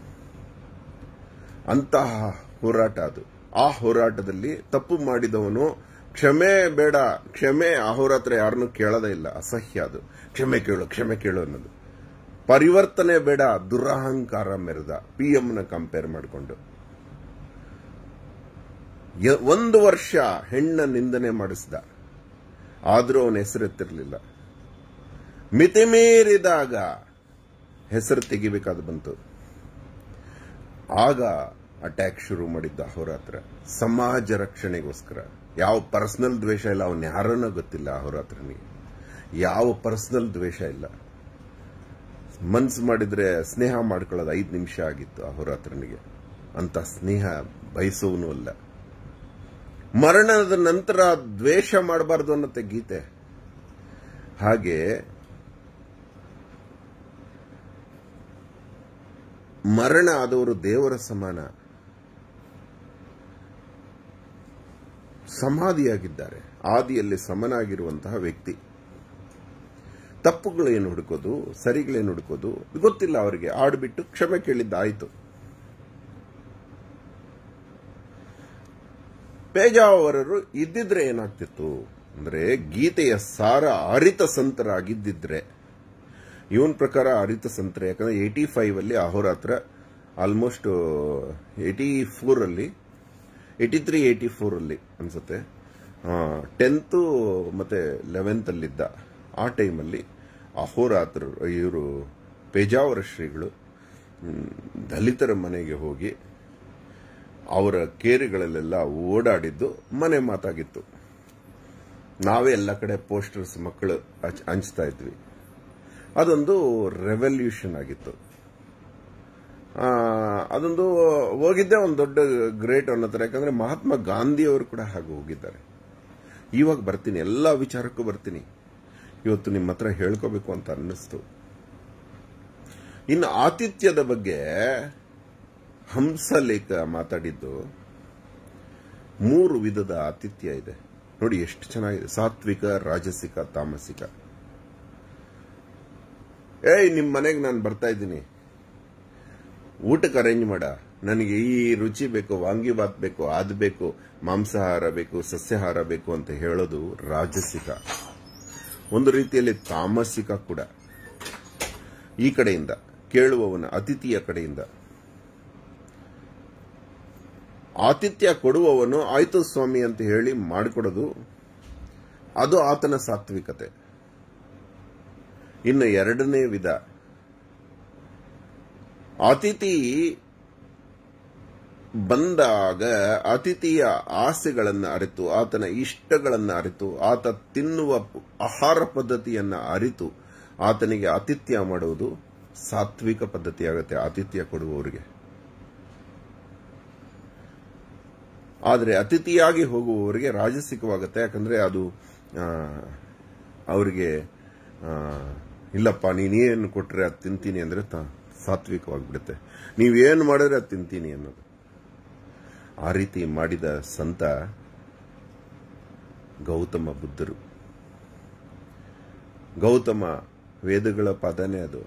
ಅಂತಹ ಹೋರಾಟ ಅದು ಆ ಹೋರಾಟದಲ್ಲಿ ತಪ್ಪು ಮಾಡಿದವನು ಕ್ಷಮೆ ಬೇಡ ಕ್ಷಮೆ ಅಹೋರಾತ್ರ ಯಾರನ್ನು ಕೇಳೋದೇ ಇಲ್ಲ ಅಸಹ್ಯ ಅದು ಕ್ಷಮೆ ಕೇಳು ಕ್ಷಮೆ ಕೇಳು ಅನ್ನೋದು ಪರಿವರ್ತನೆ ಬೇಡ ದುರಹಂಕಾರ ಮೆರೆದ ಪಿ ನ ಕಂಪೇರ್ ಮಾಡಿಕೊಂಡು ಯ- ಒಂದು ವರ್ಷ ಹೆಣ್ಣ ನಿಂದನೆ ಮಾಡಿಸಿದ ಆದರೂ ಅವನ ಹೆಸರೆತ್ತಿರಲಿಲ್ಲ ಮಿತಿ ಮೀರಿದಾಗ ಹೆಸರು ತೆಗಿಬೇಕಾದ ಬಂತು ಆಗ ಅಟ್ಯಾಕ್ ಶುರು ಮಾಡಿದ್ದ ಅಹೋರಾತ್ರ ಸಮಾಜ ರಕ್ಷಣೆಗೋಸ್ಕರ ಯಾವ ಪರ್ಸನಲ್ ದ್ವೇಷ ಇಲ್ಲ ಅವನ್ ಯಾರನ್ನೂ ಗೊತ್ತಿಲ್ಲ ಅಹೋರಾತ್ರನಿಗೆ ಯಾವ ಪರ್ಸನಲ್ ದ್ವೇಷ ಇಲ್ಲ ಮನ್ಸು ಮಾಡಿದ್ರೆ ಸ್ನೇಹ ಮಾಡ್ಕೊಳ್ಳೋದು ಐದು ನಿಮಿಷ ಆಗಿತ್ತು ಅಹೋರಾತ್ರನಿಗೆ ಅಂತ ಸ್ನೇಹ ಬಯಸೋನು ಅಲ್ಲ ಮರಣದ ನಂತರ ದ್ವೇಷ ಮಾಡಬಾರ್ದು ಅನ್ನತ್ತೆ ಗೀತೆ ಹಾಗೆ ಮರಣ ಆದವರು ದೇವರ ಸಮಾನ ಸಮಾಧಿಯಾಗಿದ್ದಾರೆ ಆದಿಯಲ್ಲಿ ಸಮನಾಗಿರುವಂತಹ ವ್ಯಕ್ತಿ ತಪ್ಪುಗಳೇನು ಹುಡುಕೋದು ಸರಿಗಳೇನು ಹುಡುಕೋದು ಗೊತ್ತಿಲ್ಲ ಅವರಿಗೆ ಆಡ್ಬಿಟ್ಟು ಕ್ಷಮೆ ಕೇಳಿದ್ದಾಯ್ತು ಪೇಜಾವರರು ಇದ್ದಿದ್ರೆ ಏನಾಗ್ತಿತ್ತು ಅಂದ್ರೆ ಗೀತೆಯ ಸಾರ ಅರಿತ ಸಂತರಾಗಿದ್ದಿದ್ರೆ ಇವನ್ ಪ್ರಕಾರ ಅರಿತ ಸಂತರ ಯಾಕಂದ್ರೆ ಏಯ್ಟಿ ಫೈವ್ ಅಲ್ಲಿ ಅಹೋರಾತ್ರ ಆಲ್ಮೋಸ್ಟ್ ಏಯ್ಟಿ ಫೋರ್ ಅಲ್ಲಿ ಏಯ್ಟಿ ತ್ರೀ ಏಯ್ಟಿ ಫೋರ್ ಅಲ್ಲಿ ಅನ್ಸುತ್ತೆ ಟೆಂತ್ ಮತ್ತೆ ಲೆವೆಂತ್ ಅಲ್ಲಿದ್ದ ಆ ಟೈಮಲ್ಲಿ ಅಹೋರಾತ್ರ ಇವರು ಪೇಜಾವರ ಶ್ರೀಗಳು ಹ್ಮ್, ದಲಿತರ ಮನೆಗೆ ಹೋಗಿ ಅವರ ಕೇರಿಗಳಲ್ಲೆಲ್ಲ ಓಡಾಡಿದ್ದು ಮನೆ ಮಾತಾಗಿತ್ತು ನಾವೇ ಎಲ್ಲ ಕಡೆ ಪೋಸ್ಟರ್ಸ್ ಮಕ್ಕಳು ಹಂಚ್- ಹಂಚ್ತಾ ಇದ್ವಿ ಅದೊಂದು ರೆವಲ್ಯೂಷನ್ ಆಗಿತ್ತು ಆ, ಅದೊಂದು ಹೋಗಿದ್ದೆ ಒಂದು ದೊಡ್ಡ ಗ್ರೇಟ್ ಅನ್ನೋ ಥರ ಯಾಕಂದ್ರೆ ಮಹಾತ್ಮ ಗಾಂಧಿ ಅವರು ಕೂಡ ಹಾಗೆ ಹೋಗಿದ್ದಾರೆ ಇವಾಗ ಬರ್ತೀನಿ ಎಲ್ಲ ವಿಚಾರಕ್ಕೂ ಬರ್ತೀನಿ ಇವತ್ತು ನಿಮ್ಮ ಹತ್ರ ಹೇಳ್ಕೋಬೇಕು ಅಂತ ಅನ್ನಿಸ್ತು ಇನ್ನು ಆತಿಥ್ಯದ ಬಗ್ಗೆ ಹಂಸಲೇಖ ಮಾತಾಡಿದ್ದು ಮೂರು ವಿಧದ ಆತಿಥ್ಯ ಇದೆ ನೋಡಿ ಎಷ್ಟು ಚೆನ್ನಾಗಿದೆ ಸಾತ್ವಿಕ ರಾಜಸಿಕ ತಾಮಸಿಕ ಏಯ್ ನಿಮ್ಮ ಮನೆಗೆ ನಾನು ಬರ್ತಾ ಇದ್ದೀನಿ ಊಟಕ್ಕೆ ಅರೇಂಜ್ ಮಾಡ ನನಗೆ ಈ ರುಚಿ ಬೇಕು ವಾಂಗಿಬಾತ್ ಬೇಕು ಅದ್ ಬೇಕು ಮಾಂಸಾಹಾರ ಬೇಕು ಸಸ್ಯಾಹಾರ ಬೇಕು ಅಂತ ಹೇಳೋದು ರಾಜಸಿಕ ಒಂದು ರೀತಿಯಲ್ಲಿ ತಾಮಸಿಕ ಕೂಡ ಈ ಕಡೆಯಿಂದ ಕೇಳುವವನ ಅತಿಥಿಯ ಕಡೆಯಿಂದ ಆತಿಥ್ಯ ಕೊಡುವವನು ಆಯ್ತು ಸ್ವಾಮಿ ಅಂತ ಹೇಳಿ ಮಾಡಿಕೊಡೋದು ಅದು ಆತನ ಸಾತ್ವಿಕತೆ ಇನ್ನು ಎರಡನೇ ವಿಧ ಅತಿಥಿ ಬಂದಾಗ ಅತಿಥಿಯ ಆಸೆಗಳನ್ನು ಅರಿತು ಆತನ ಇಷ್ಟಗಳನ್ನು ಅರಿತು ಆತ ತಿನ್ನುವ ಆಹಾರ ಪದ್ಧತಿಯನ್ನ ಅರಿತು ಆತನಿಗೆ ಆತಿಥ್ಯ ಮಾಡುವುದು ಸಾತ್ವಿಕ ಪದ್ಧತಿಯಾಗುತ್ತೆ ಆತಿಥ್ಯ ಕೊಡುವವರಿಗೆ ಆದರೆ ಅತಿಥಿಯಾಗಿ ಹೋಗುವವರಿಗೆ ರಾಜಸಿಕವಾಗುತ್ತೆ ಯಾಕಂದ್ರೆ ಅದು ಆ, ಅವರಿಗೆ ಆ, ಇಲ್ಲಪ್ಪ ನೀನೇನು ಕೊಟ್ರೆ ಅದು ತಿಂತೀನಿ ಅಂದ್ರೆ ತ- ಸಾತ್ವಿಕವಾಗಿಬಿಡುತ್ತೆ ನೀವೇನು ಮಾಡಿದ್ರೆ ಅದು ತಿಂತೀನಿ ಅನ್ನೋದು ಆ ರೀತಿ ಮಾಡಿದ ಸಂತ ಗೌತಮ ಬುದ್ಧರು ಗೌತಮ ವೇದಗಳ ಪದನೇ ಅದು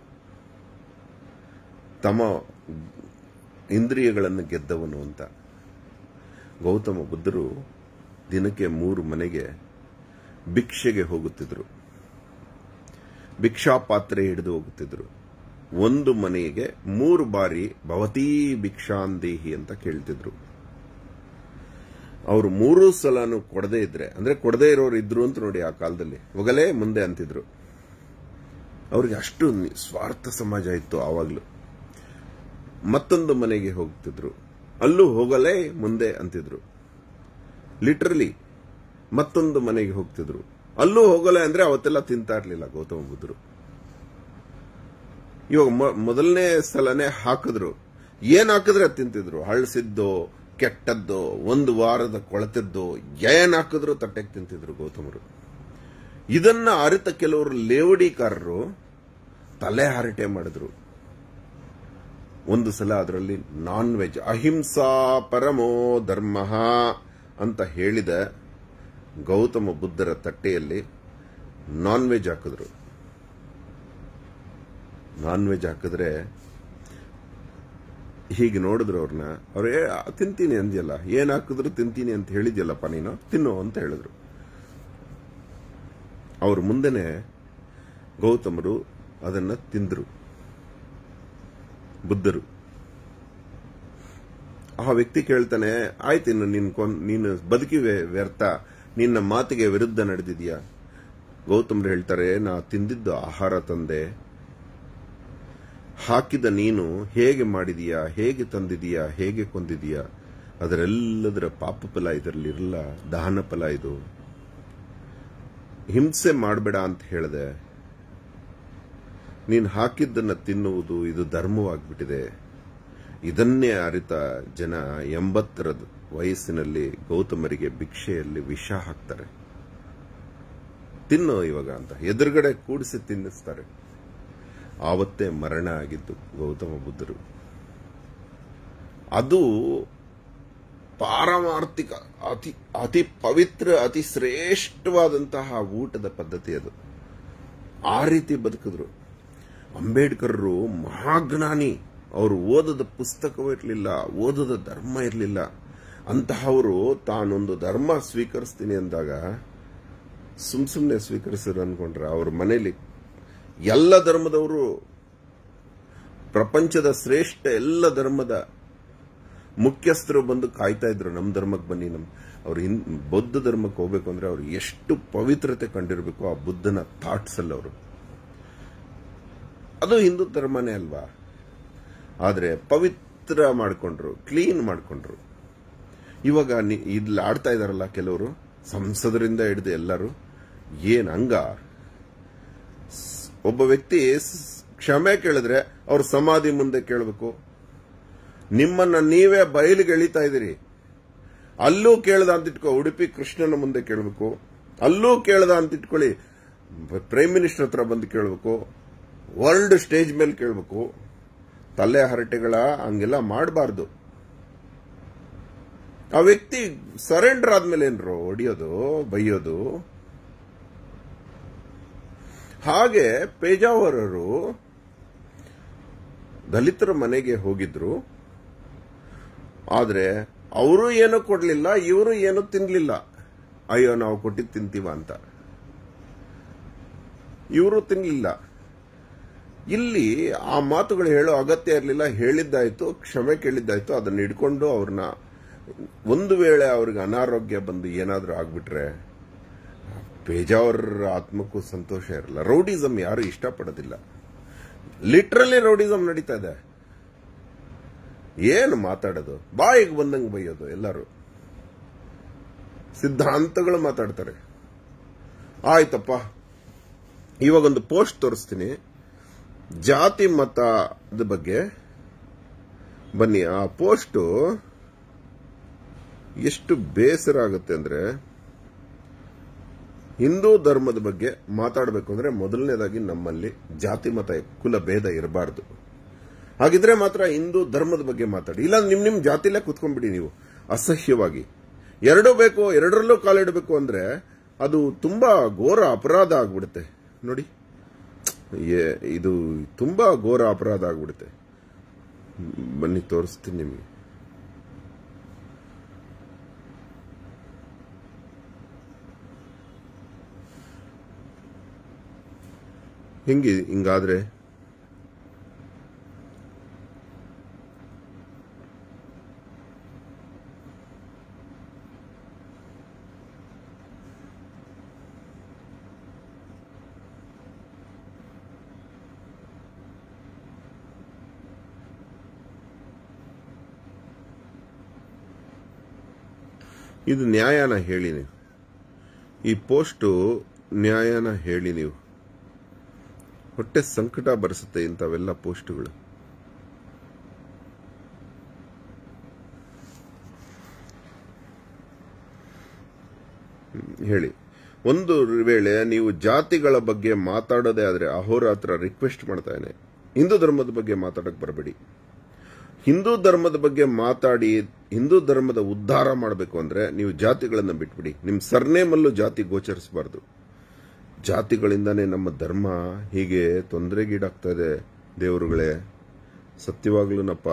ತಮ್ಮ ಇಂದ್ರಿಯಗಳನ್ನು ಗೆದ್ದವನು ಅಂತ ಗೌತಮ ಬುದ್ಧರು ದಿನಕ್ಕೆ ಮೂರು ಮನೆಗೆ ಭಿಕ್ಷೆಗೆ ಹೋಗುತ್ತಿದ್ರು ಭಿಕ್ಷಾ ಪಾತ್ರೆ ಹಿಡಿದು ಹೋಗುತ್ತಿದ್ರು ಒಂದು ಮನೆಗೆ ಮೂರು ಬಾರಿ ಭವತೀ ಭಿಕ್ಷಾಂದೇಹಿ ಅಂತ ಕೇಳ್ತಿದ್ರು ಅವರು ಮೂರು ಸಲನು ಕೊಡದೇ ಇದ್ರೆ ಅಂದ್ರೆ ಕೊಡದೇ ಇರೋರು ಇದ್ರು ಅಂತ ನೋಡಿ ಆ ಕಾಲದಲ್ಲಿ ಹೋಗಲೇ ಮುಂದೆ ಅಂತಿದ್ರು ಅವ್ರಿಗೆ ಅಷ್ಟು ನಿ- ಸ್ವಾರ್ಥ ಸಮಾಜ ಇತ್ತು ಆವಾಗ್ಲೂ ಮತ್ತೊಂದು ಮನೆಗೆ ಹೋಗ್ತಿದ್ರು ಅಲ್ಲೂ ಹೋಗಲೇ ಮುಂದೆ ಅಂತಿದ್ರು ಲಿಟ್ರಲಿ ಮತ್ತೊಂದು ಮನೆಗೆ ಹೋಗ್ತಿದ್ರು ಅಲ್ಲೂ ಹೋಗಲೇ ಅಂದ್ರೆ ಅವತ್ತೆಲ್ಲ ತಿಂತಾ ಇರ್ಲಿಲ್ಲ ಗೌತಮ ಬುದ್ಧರು ಇವಾಗ ಮೊ- ಮೊದಲನೇ ಸಲನೇ ಹಾಕಿದ್ರು ಏನ್ ಹಾಕಿದ್ರೆ ಅದ್ ತಿಂತಿದ್ರು ಹಳಸಿದ್ದೋ ಕೆಟ್ಟದ್ದೋ ಒಂದು ವಾರದ ಕೊಳತದ್ದೋ ಏನ್ ಹಾಕಿದ್ರು ತಟ್ಟೆಗೆ ತಿಂತಿದ್ರು ಗೌತಮರು ಇದನ್ನ ಅರಿತ ಕೆಲವರು ಲೇವಡಿಕಾರರು ತಲೆ ಹರಟೆ ಮಾಡಿದ್ರು ಒಂದು ಸಲ ಅದರಲ್ಲಿ ನಾನ್ ವೆಜ್ ಅಹಿಂಸಾ ಪರಮೋ ಧರ್ಮ ಅಂತ ಹೇಳಿದ ಗೌತಮ ಬುದ್ಧರ ತಟ್ಟೆಯಲ್ಲಿ ನಾನ್ ವೆಜ್ ಹಾಕಿದ್ರು ನಾನ್ ವೆಜ್ ಹಾಕಿದ್ರೆ ಹೀಗೆ ನೋಡಿದ್ರು ಅವ್ರನ್ನ ಅವ್ರು ಏ ತಿಂತೀನಿ ಅಂದ್ಯಲ್ಲ ಏನ್ ಹಾಕಿದ್ರು ತಿಂತೀನಿ ಅಂತ ಹೇಳಿದ್ಯಲ್ಲಪ್ಪ ನೀನು ತಿನ್ನು ಅಂತ ಹೇಳಿದ್ರು ಅವ್ರ ಮುಂದೆನೆ ಗೌತಮರು ಅದನ್ನ ತಿಂದ್ರು ಬುದ್ಧರು ಆ ವ್ಯಕ್ತಿ ಕೇಳ್ತಾನೆ ಆಯ್ತು ಇನ್ನು ನೀನ್ ಕೊನ್- ನೀನು ಬದುಕಿವೆ ವ್ಯರ್ಥ ನಿನ್ನ ಮಾತಿಗೆ ವಿರುದ್ಧ ನಡೆದಿದ್ಯಾ ಗೌತಮರು ಹೇಳ್ತಾರೆ ನಾ ತಿಂದಿದ್ದು ಆಹಾರ ತಂದೆ ಹಾಕಿದ ನೀನು ಹೇಗೆ ಮಾಡಿದೀಯಾ ಹೇಗೆ ತಂದಿದೀಯಾ ಹೇಗೆ ಕೊಂದಿದೀಯಾ ಅದರೆಲ್ಲದರ ಪಾಪ ಫಲ ಇದರಲ್ಲಿ ಇರಲ್ಲ ದಹನ ಫಲ ಇದು ಹಿಂಸೆ ಮಾಡಬೇಡ ಅಂತ ಹೇಳಿದೆ ನೀನು ಹಾಕಿದ್ದನ್ನ ತಿನ್ನುವುದು ಇದು ಧರ್ಮವಾಗ್ಬಿಟ್ಟಿದೆ ಇದನ್ನೇ ಅರಿತ ಜನ ಎಂಬತ್ತರ ವಯಸ್ಸಿನಲ್ಲಿ ಗೌತಮರಿಗೆ ಭಿಕ್ಷೆಯಲ್ಲಿ ವಿಷ ಹಾಕ್ತಾರೆ ತಿನ್ನು ಇವಾಗ ಅಂತ ಎದುರುಗಡೆ ಕೂಡಿಸಿ ತಿನ್ನಿಸ್ತಾರೆ ಆವತ್ತೇ ಮರಣ ಆಗಿದ್ದು ಗೌತಮ ಬುದ್ಧರು ಅದು ಪಾರಮಾರ್ಥಿಕ ಅತಿ ಅತಿ ಪವಿತ್ರ ಅತಿ ಶ್ರೇಷ್ಠವಾದಂತಹ ಊಟದ ಪದ್ಧತಿ ಅದು ಆ ರೀತಿ ಬದುಕಿದ್ರು ಅಂಬೇಡ್ಕರ್ರು ಮಹಾಜ್ಞಾನಿ ಅವರು ಓದದ ಪುಸ್ತಕವೂ ಇರಲಿಲ್ಲ ಓದದ ಧರ್ಮ ಇರಲಿಲ್ಲ ಅಂತಹವರು ತಾನೊಂದು ಧರ್ಮ ಸ್ವೀಕರಿಸ್ತೀನಿ ಅಂದಾಗ ಸುಮ್ ಸುಮ್ನೆ ಸ್ವೀಕರಿಸಿದ್ರು ಅನ್ಕೊಂಡ್ರ ಅವ್ರ ಮನೇಲಿ ಎಲ್ಲ ಧರ್ಮದವರು ಪ್ರಪಂಚದ ಶ್ರೇಷ್ಠ ಎಲ್ಲ ಧರ್ಮದ ಮುಖ್ಯಸ್ಥರು ಬಂದು ಕಾಯ್ತಾ ಇದ್ರು ನಮ್ಮ ಧರ್ಮಕ್ಕೆ ಬನ್ನಿ ನಮ್ ಅವ್ರು ಹಿನ್ ಬೌದ್ಧ ಧರ್ಮಕ್ಕೆ ಹೋಗ್ಬೇಕು ಅಂದ್ರೆ ಅವ್ರು ಎಷ್ಟು ಪವಿತ್ರತೆ ಕಂಡಿರಬೇಕು ಆ ಬುದ್ಧನ ಥಾಟ್ಸ್ ಅಲ್ಲಿ ಅವರು ಅದು ಹಿಂದೂ ಧರ್ಮನೇ ಅಲ್ವಾ ಆದ್ರೆ ಪವಿತ್ರ ಮಾಡ್ಕೊಂಡ್ರು ಕ್ಲೀನ್ ಮಾಡ್ಕೊಂಡ್ರು ಇವಾಗ ನಿ- ಇಲ್ಲಿ ಆಡ್ತಾ ಇದಾರಲ್ಲ ಕೆಲವರು ಸಂಸದರಿಂದ ಹಿಡಿದು ಎಲ್ಲರೂ ಏನ್ ಹಂಗ ಸ್- ಒಬ್ಬ ವ್ಯಕ್ತಿ ಸ್- ಕ್ಷಮೆ ಕೇಳಿದ್ರೆ ಅವ್ರ ಸಮಾಧಿ ಮುಂದೆ ಕೇಳಬೇಕು ನಿಮ್ಮನ್ನ ನೀವೇ ಬಯಲಿಗೆ ಎಳಿತಾ ಇದ್ದೀರಿ ಅಲ್ಲೂ ಕೇಳ್ದ ಅಂತ ಇಟ್ಕೋ ಉಡುಪಿ ಕೃಷ್ಣನ ಮುಂದೆ ಕೇಳಬೇಕು ಅಲ್ಲೂ ಕೇಳ್ದ ಅಂತ ಇಟ್ಕೊಳ್ಳಿ ಪ್ರೈಮ್ ಮಿನಿಸ್ಟರ್ ಹತ್ರ ಬಂದು ಕೇಳಬೇಕು ವರ್ಲ್ಡ್ ಸ್ಟೇಜ್ ಮೇಲೆ ಕೇಳಬೇಕು ತಲೆ ಹರಟೆಗಳ ಹಂಗೆಲ್ಲ ಮಾಡಬಾರ್ದು ಆ ವ್ಯಕ್ತಿ ಸರೆಂಡರ್ ಆದ್ಮೇಲೆ ಏನ್ರು ಹೊಡಿಯೋದು ಬೈಯೋದು ಹಾಗೆ ಪೇಜಾವರರು ದಲಿತರ ಮನೆಗೆ ಹೋಗಿದ್ರು ಆದ್ರೆ ಅವರು ಏನೂ ಕೊಡ್ಲಿಲ್ಲ ಇವರು ಏನೂ ತಿನ್ಲಿಲ್ಲ ಅಯ್ಯೋ ನಾವು ಕೊಟ್ಟಿದ್ದು ತಿಂತೀವ ಅಂತ ಇವರು ತಿನ್ಲಿಲ್ಲ ಇಲ್ಲಿ ಆ ಮಾತುಗಳು ಹೇಳೋ ಅಗತ್ಯ ಇರಲಿಲ್ಲ ಹೇಳಿದ್ದಾಯ್ತು ಕ್ಷಮೆ ಕೇಳಿದ್ದಾಯ್ತು ಅದನ್ನ ಹಿಡ್ಕೊಂಡು ಅವ್ರನ್ನ ಒಂದು ವೇಳೆ ಅವ್ರಿಗೆ ಅನಾರೋಗ್ಯ ಬಂದು ಏನಾದ್ರೂ ಆಗ್ಬಿಟ್ರೆ ಪೇಜಾವರ ಆತ್ಮಕ್ಕೂ ಸಂತೋಷ ಇರಲ್ಲ ರೌಡಿಸಮ್ ಯಾರು ಇಷ್ಟಪಡೋದಿಲ್ಲ ಲಿಟ್ರಲಿ ರೌಡಿಸಮ್ ನಡೀತಾ ಇದೆ ಏನು ಮಾತಾಡೋದು ಬಾಯಿಗೆ ಬಂದಂಗೆ ಬೈಯೋದು ಎಲ್ಲರೂ ಸಿದ್ಧಾಂತಗಳು ಮಾತಾಡ್ತಾರೆ ಆಯ್ತಪ್ಪ ಇವಾಗೊಂದು ಪೋಸ್ಟ್ ತೋರಿಸ್ತೀನಿ ಜಾತಿ ಮತದ ಬಗ್ಗೆ ಬನ್ನಿ ಆ ಪೋಸ್ಟು ಎಷ್ಟು ಬೇಸರ ಆಗುತ್ತೆ ಅಂದ್ರೆ ಹಿಂದೂ ಧರ್ಮದ ಬಗ್ಗೆ ಮಾತಾಡಬೇಕು ಅಂದ್ರೆ ಮೊದಲನೇದಾಗಿ ನಮ್ಮಲ್ಲಿ ಜಾತಿ ಮತ ಕುಲ ಭೇದ ಇರಬಾರ್ದು ಹಾಗಿದ್ರೆ ಮಾತ್ರ ಹಿಂದೂ ಧರ್ಮದ ಬಗ್ಗೆ ಮಾತಾಡಿ ಇಲ್ಲ ನಿಮ್ ನಿಮ್ ಜಾತಿಲೇ ಕುತ್ಕೊಂಡ್ಬಿಡಿ ನೀವು ಅಸಹ್ಯವಾಗಿ ಎರಡೂ ಬೇಕು ಎರಡರಲ್ಲೂ ಕಾಲಿಡಬೇಕು ಅಂದ್ರೆ ಅದು ತುಂಬಾ ಘೋರ ಅಪರಾಧ ಆಗ್ಬಿಡುತ್ತೆ ನೋಡಿ ಏ- ಇದು ತುಂಬಾ ಘೋರ ಅಪರಾಧ ಆಗ್ಬಿಡುತ್ತೆ ಬನ್ನಿ ತೋರಿಸ್ತೀನಿ ನಿಮಗೆ ಹಿಂಗೆ ಹಿಂಗಾದ್ರೆ ಇದು ನ್ಯಾಯನ ಹೇಳಿ ನೀವು ಈ ಪೋಸ್ಟು ನ್ಯಾಯನ ಹೇಳಿ ನೀವು ಹೊಟ್ಟೆ ಸಂಕಟ ಬರೆಸುತ್ತೆ ಇಂಥವೆಲ್ಲ ಪೋಸ್ಟ್ಗಳು ಹ್ಮ್, ಹೇಳಿ ಒಂದು ವೇಳೆ ನೀವು ಜಾತಿಗಳ ಬಗ್ಗೆ ಮಾತಾಡೋದೇ ಆದ್ರೆ ಅಹೋರಾತ್ರ ರಿಕ್ವೆಸ್ಟ್ ಮಾಡ್ತಾ ಇದ್ದೇನೆ ಹಿಂದೂ ಧರ್ಮದ ಬಗ್ಗೆ ಮಾತಾಡಕ್ ಬರಬೇಡಿ ಹಿಂದೂ ಧರ್ಮದ ಬಗ್ಗೆ ಮಾತಾಡಿ ಹಿಂದೂ ಧರ್ಮದ ಉದ್ಧಾರ ಮಾಡಬೇಕು ಅಂದ್ರೆ ನೀವು ಜಾತಿಗಳನ್ನ ಬಿಟ್ಬಿಡಿ ನಿಮ್ ಸರ್ನೇಮಲ್ಲೂ ಜಾತಿ ಗೋಚರಿಸಬಾರ್ದು ಜಾತಿಗಳಿಂದಾನೇ ನಮ್ಮ ಧರ್ಮ ಹೀಗೆ ತೊಂದರೆಗೀಡಾಗ್ತಾ ಇದೆ ದೇವರುಗಳೇ ಸತ್ಯವಾಗ್ಲೂನಪ್ಪ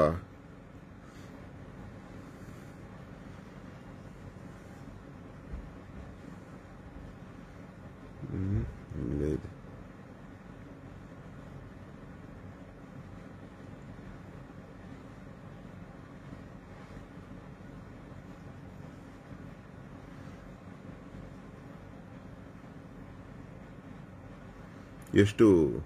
ಹ್ಮ್, ಇಲ್ಲೇ ಇದೆ ಎಷ್ಟು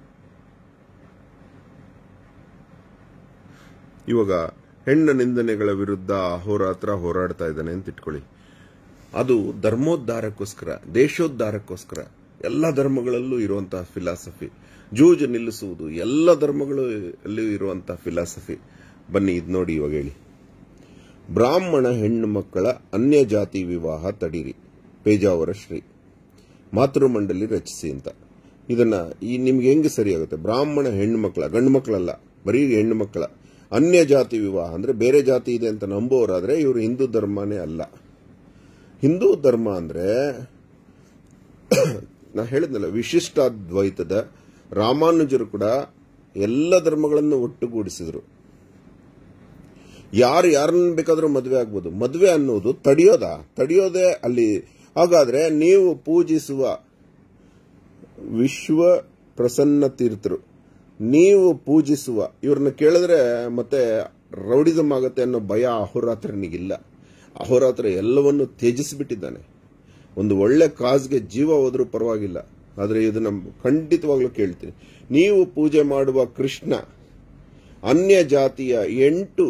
ಇವಾಗ ಹೆಣ್ಣ ನಿಂದನೆಗಳ ವಿರುದ್ಧ ಅಹೋರಾತ್ರ ಹೋರಾಡ್ತಾ ಇದ್ದಾನೆ ಅಂತ ಇಟ್ಕೊಳ್ಳಿ ಅದು ಧರ್ಮೋದ್ಧಾರಕ್ಕೋಸ್ಕರ ದೇಶೋದ್ಧಾರಕ್ಕೋಸ್ಕರ ಎಲ್ಲ ಧರ್ಮಗಳಲ್ಲೂ ಇರುವಂತಹ ಫಿಲಾಸಫಿ ಜೂಜು ನಿಲ್ಲಿಸುವುದು ಎಲ್ಲ ಧರ್ಮಗಳಲ್ಲೂ ಇರುವಂತಹ ಫಿಲಾಸಫಿ ಬನ್ನಿ ಇದು ನೋಡಿ ಇವಾಗ ಹೇಳಿ ಬ್ರಾಹ್ಮಣ ಹೆಣ್ಣು ಮಕ್ಕಳ ಅನ್ಯ ಜಾತಿ ವಿವಾಹ ತಡೀರಿ ಪೇಜಾವರ ಶ್ರೀ ಮಾತೃಮಂಡಲಿ ರಚಿಸಿ ಅಂತ ಇದನ್ನ ಈ ನಿಮ್ಗೆ ಹೆಂಗೆ ಸರಿಯಾಗುತ್ತೆ ಬ್ರಾಹ್ಮಣ ಹೆಣ್ಣು ಮಕ್ಕಳ ಗಂಡು ಮಕ್ಕಳಲ್ಲ ಬರೀ ಹೆಣ್ಣು ಮಕ್ಕಳ ಅನ್ಯ ಜಾತಿ ವಿವಾಹ ಅಂದ್ರೆ ಬೇರೆ ಜಾತಿ ಇದೆ ಅಂತ ನಂಬೋರಾದ್ರೆ ಇವರು ಹಿಂದೂ ಧರ್ಮನೇ ಅಲ್ಲ ಹಿಂದೂ ಧರ್ಮ ಅಂದ್ರೆ ನಾ ಹೇಳಿದ್ನಲ್ಲ ವಿಶಿಷ್ಟಾದ್ವೈತದ ರಾಮಾನುಜರು ಕೂಡ ಎಲ್ಲ ಧರ್ಮಗಳನ್ನು ಒಟ್ಟುಗೂಡಿಸಿದ್ರು ಯಾರು ಯಾರನ್ನ ಬೇಕಾದ್ರೂ ಮದುವೆ ಆಗ್ಬೋದು ಮದುವೆ ಅನ್ನೋದು ತಡೆಯೋದಾ ತಡೆಯೋದೇ ಅಲ್ಲಿ ಹಾಗಾದ್ರೆ ನೀವು ಪೂಜಿಸುವ ವಿಶ್ವ ಪ್ರಸನ್ನ ತೀರ್ಥರು ನೀವು ಪೂಜಿಸುವ ಇವ್ರನ್ನ ಕೇಳಿದ್ರೆ ಮತ್ತೆ ರೌಡಿಸಮ್ ಆಗತ್ತೆ ಅನ್ನೋ ಭಯ ಅಹೋರಾತ್ರನಿಗಿಲ್ಲ ಅಹೋರಾತ್ರ ಎಲ್ಲವನ್ನು ತ್ಯಜಿಸಿಬಿಟ್ಟಿದ್ದಾನೆ ಒಂದು ಒಳ್ಳೆ ಕಾಸ್ಗೆ ಜೀವ ಹೋದ್ರೂ ಪರವಾಗಿಲ್ಲ ಆದರೆ ಇದು ನಮ್ಮ ಖಂಡಿತವಾಗ್ಲೂ ಕೇಳ್ತೀನಿ ನೀವು ಪೂಜೆ ಮಾಡುವ ಕೃಷ್ಣ ಅನ್ಯ ಜಾತಿಯ ಎಂಟು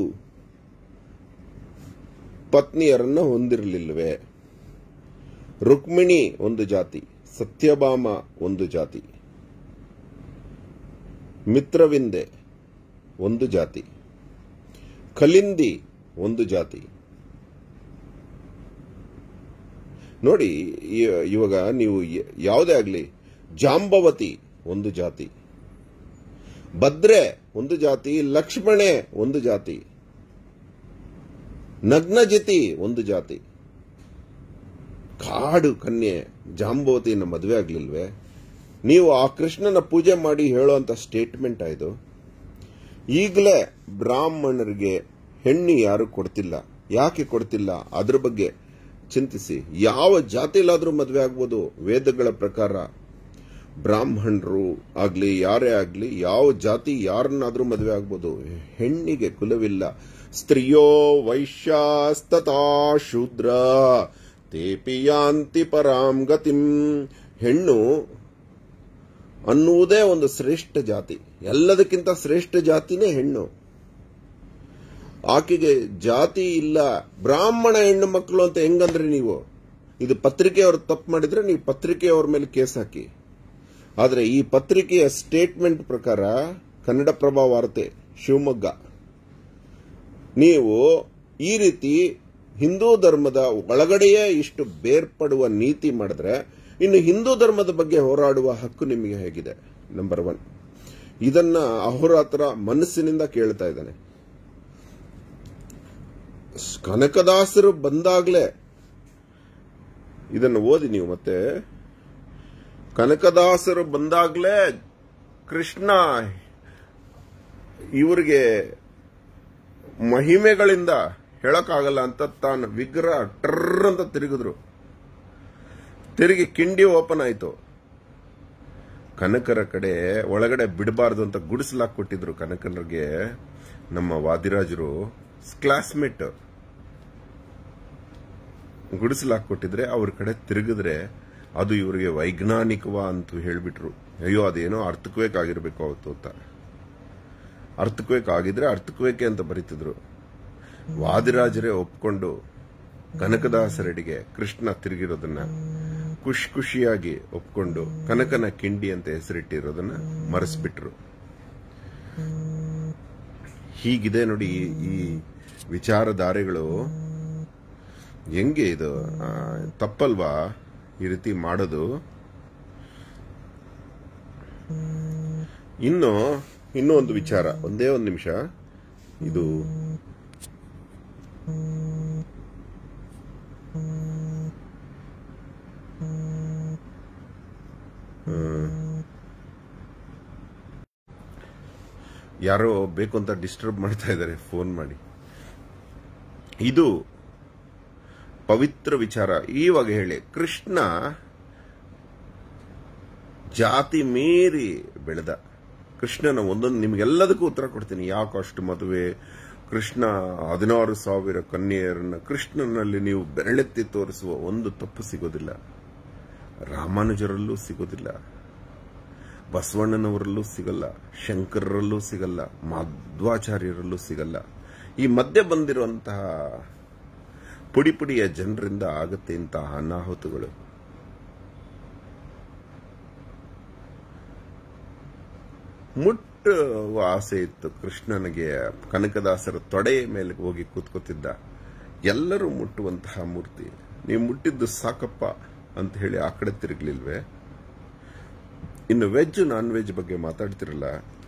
ಪತ್ನಿಯರನ್ನ ಹೊಂದಿರಲಿಲ್ವೇ ರುಕ್ಮಿಣಿ ಒಂದು ಜಾತಿ ಸತ್ಯಭಾಮ ಒಂದು ಜಾತಿ ಮಿತ್ರವಿಂದೆ ಒಂದು ಜಾತಿ ಕಲಿಂದಿ ಒಂದು ಜಾತಿ ನೋಡಿ ಈ- ಇವಾಗ ನೀವು ಯ- ಯಾವುದೇ ಆಗಲಿ ಜಾಂಬವತಿ ಒಂದು ಜಾತಿ ಭದ್ರೆ ಒಂದು ಜಾತಿ ಲಕ್ಷ್ಮಣೆ ಒಂದು ಜಾತಿ ನಗ್ನ ಜತಿ ಒಂದು ಜಾತಿ ಕಾಡು ಕನ್ಯೆ ಜಾಂಬವತಿನ ಮದುವೆ ಆಗ್ಲಿಲ್ವೇ ನೀವು ಆ ಕೃಷ್ಣನ ಪೂಜೆ ಮಾಡಿ ಹೇಳುವಂತ ಸ್ಟೇಟ್ಮೆಂಟ್ ಆಯ್ತು ಈಗಲೇ ಬ್ರಾಹ್ಮಣರಿಗೆ ಹೆಣ್ಣು ಯಾರು ಕೊಡ್ತಿಲ್ಲ ಯಾಕೆ ಕೊಡ್ತಿಲ್ಲ ಅದ್ರ ಬಗ್ಗೆ ಚಿಂತಿಸಿ ಯಾವ ಜಾತಿಲಾದ್ರೂ ಮದುವೆ ಆಗ್ಬೋದು ವೇದಗಳ ಪ್ರಕಾರ ಬ್ರಾಹ್ಮಣರು ಆಗ್ಲಿ ಯಾರೇ ಆಗ್ಲಿ ಯಾವ ಜಾತಿ ಯಾರನ್ನಾದ್ರೂ ಮದುವೆ ಆಗ್ಬೋದು ಹೆಣ್ಣಿಗೆ ಕುಲವಿಲ್ಲ ಸ್ತ್ರೀಯೋ ವೈಶ್ಯಾಸ್ತತಾ ಶೂದ್ರ ತೇಪಿಯಾಂತಿ ಪರಾಂ ಗತಿಂ ಹೆಣ್ಣು ಅನ್ನುವುದೇ ಒಂದು ಶ್ರೇಷ್ಠ ಜಾತಿ ಎಲ್ಲದಕ್ಕಿಂತ ಶ್ರೇಷ್ಠ ಜಾತಿನೇ ಹೆಣ್ಣು ಆಕೆಗೆ ಜಾತಿ ಇಲ್ಲ ಬ್ರಾಹ್ಮಣ ಹೆಣ್ಣು ಮಕ್ಕಳು ಅಂತ ಹೆಂಗಂದ್ರೆ ನೀವು ಇದು ಪತ್ರಿಕೆಯವರು ತಪ್ಪು ಮಾಡಿದ್ರೆ ನೀವು ಪತ್ರಿಕೆಯವ್ರ ಮೇಲೆ ಕೇಸ್ ಹಾಕಿ ಆದರೆ ಈ ಪತ್ರಿಕೆಯ ಸ್ಟೇಟ್ಮೆಂಟ್ ಪ್ರಕಾರ ಕನ್ನಡಪ್ರಭ ವಾರ್ತೆ ಶಿವಮೊಗ್ಗ ನೀವು ಈ ರೀತಿ ಹಿಂದೂ ಧರ್ಮದ ಒಳಗಡೆಯೇ ಇಷ್ಟು ಬೇರ್ಪಡುವ ನೀತಿ ಮಾಡಿದ್ರೆ ಇನ್ನು ಹಿಂದೂ ಧರ್ಮದ ಬಗ್ಗೆ ಹೋರಾಡುವ ಹಕ್ಕು ನಿಮಗೆ ಹೇಗಿದೆ ನಂಬರ್ ಒನ್ ಇದನ್ನ ಅಹೋರಾತ್ರ ಮನಸ್ಸಿನಿಂದ ಕೇಳ್ತಾ ಇದ್ದಾನೆ ಕನಕದಾಸರು ಬಂದಾಗ್ಲೇ ಇದನ್ನು ಓದಿ ನೀವು ಮತ್ತೆ ಕನಕದಾಸರು ಬಂದಾಗ್ಲೇ ಕೃಷ್ಣ ಇವರಿಗೆ ಮಹಿಮೆಗಳಿಂದ ಹೇಳಕ್ಕಾಗಲ್ಲ ಅಂತ ತಾನು ವಿಗ್ರಹ ಟರ್ರ್ ಅಂತ ತಿರುಗಿದ್ರು ತಿರುಗಿ ಕಿಂಡಿ ಓಪನ್ ಆಯ್ತು ಕನಕರ ಕಡೆ ಒಳಗಡೆ ಬಿಡಬಾರ್ದು ಅಂತ ಗುಡಿಸಲಾಕ್ ಕೊಟ್ಟಿದ್ರು ಕನಕರಿಗೆ ನಮ್ಮ ವಾದಿರಾಜರು ಕ್ಲಾಸ್ಮೇಟ್ ಗುಡಿಸಲಾಕ್ ಕೊಟ್ಟಿದ್ರೆ ಅವ್ರ ಕಡೆ ತಿರುಗಿದ್ರೆ ಅದು ಇವರಿಗೆ ವೈಜ್ಞಾನಿಕವ ಅಂತ ಹೇಳ್ಬಿಟ್ರು ಅಯ್ಯೋ ಅದೇನೋ ಅರ್ಥಕ್ವೇಕ್ ಆಗಿರ್ಬೇಕು ಅವತ್ತು ಅಂತ ಅರ್ಥಕ್ವೇಕ್ ಆಗಿದ್ರೆ ಅರ್ಥಕ್ವೇಕೆ ಅಂತ ಬರೀತಿದ್ರು ವಾದಿರಾಜರೇ ಒಪ್ಕೊಂಡು ಕನಕದಾಸರೆಡಿಗೆ ಕೃಷ್ಣ ತಿರುಗಿರೋದನ್ನ ಖುಷಿ ಖುಷಿಯಾಗಿ ಒಪ್ಕೊಂಡು ಕನಕನ ಕಿಂಡಿ ಅಂತ ಹೆಸರಿಟ್ಟಿರೋದನ್ನ ಮರೆಸ್ಬಿಟ್ರು ಹೀಗಿದೆ ನೋಡಿ ಈ- ಈ ವಿಚಾರಧಾರೆಗಳು ಹೆಂಗೆ ಇದು ಆ, ತಪ್ಪಲ್ವಾ ಈ ರೀತಿ ಮಾಡೋದು ಇನ್ನು ಇನ್ನೂ ಒಂದು ವಿಚಾರ ಒಂದೇ ಒಂದು ನಿಮಿಷ ಇದು ಯಾರೋ ಬೇಕು ಅಂತ ಡಿಸ್ಟರ್ಬ್ ಮಾಡ್ತಾ ಇದ್ದಾರೆ ಫೋನ್ ಮಾಡಿ ಇದು ಪವಿತ್ರ ವಿಚಾರ ಇವಾಗ ಹೇಳಿ ಕೃಷ್ಣ ಜಾತಿ ಮೀರಿ ಬೆಳೆದ ಕೃಷ್ಣನ ಒಂದೊಂದು ನಿಮ್ಗೆಲ್ಲದಕ್ಕೂ ಉತ್ತರ ಕೊಡ್ತೀನಿ ಯಾಕೆ ಅಷ್ಟು ಮದುವೆ ಕೃಷ್ಣ ಹದಿನಾರು ಸಾವಿರ ಕನ್ಯೆಯರನ್ನ ಕೃಷ್ಣನಲ್ಲಿ ನೀವು ಬೆರಳೆತ್ತಿ ತೋರಿಸುವ ಒಂದು ತಪ್ಪು ಸಿಗೋದಿಲ್ಲ ರಾಮಾನುಜರಲ್ಲೂ ಸಿಗೋದಿಲ್ಲ ಬಸವಣ್ಣನವರಲ್ಲೂ ಸಿಗಲ್ಲ ಶಂಕರರಲ್ಲೂ ಸಿಗಲ್ಲ ಮಾಧ್ವಾಚಾರ್ಯರಲ್ಲೂ ಸಿಗಲ್ಲ ಈ ಮಧ್ಯೆ ಬಂದಿರುವಂತಹ ಪುಡಿ ಪುಡಿಯ ಜನರಿಂದ ಆಗುತ್ತೆ ಇಂತಹ ಅನಾಹುತಗಳು ಮುಟ್ಟುವ ಆಸೆ ಇತ್ತು ಕೃಷ್ಣನಿಗೆ ಕನಕದಾಸರ ತೊಡೆಯ ಮೇಲೆ ಹೋಗಿ ಕೂತ್ಕೋತಿದ್ದ ಎಲ್ಲರೂ ಮುಟ್ಟುವಂತಹ ಮೂರ್ತಿ ನೀವು ಮುಟ್ಟಿದ್ದು ಸಾಕಪ್ಪ ಅಂತ ಹೇಳಿ ಆ ಕಡೆ ತಿರುಗ್ಲಿಲ್ವೇ ಇನ್ನು ವೆಜ್ ನಾನ್ ವೆಜ್ ಬಗ್ಗೆ ಮಾತಾಡ್ತಿರಲ್ಲ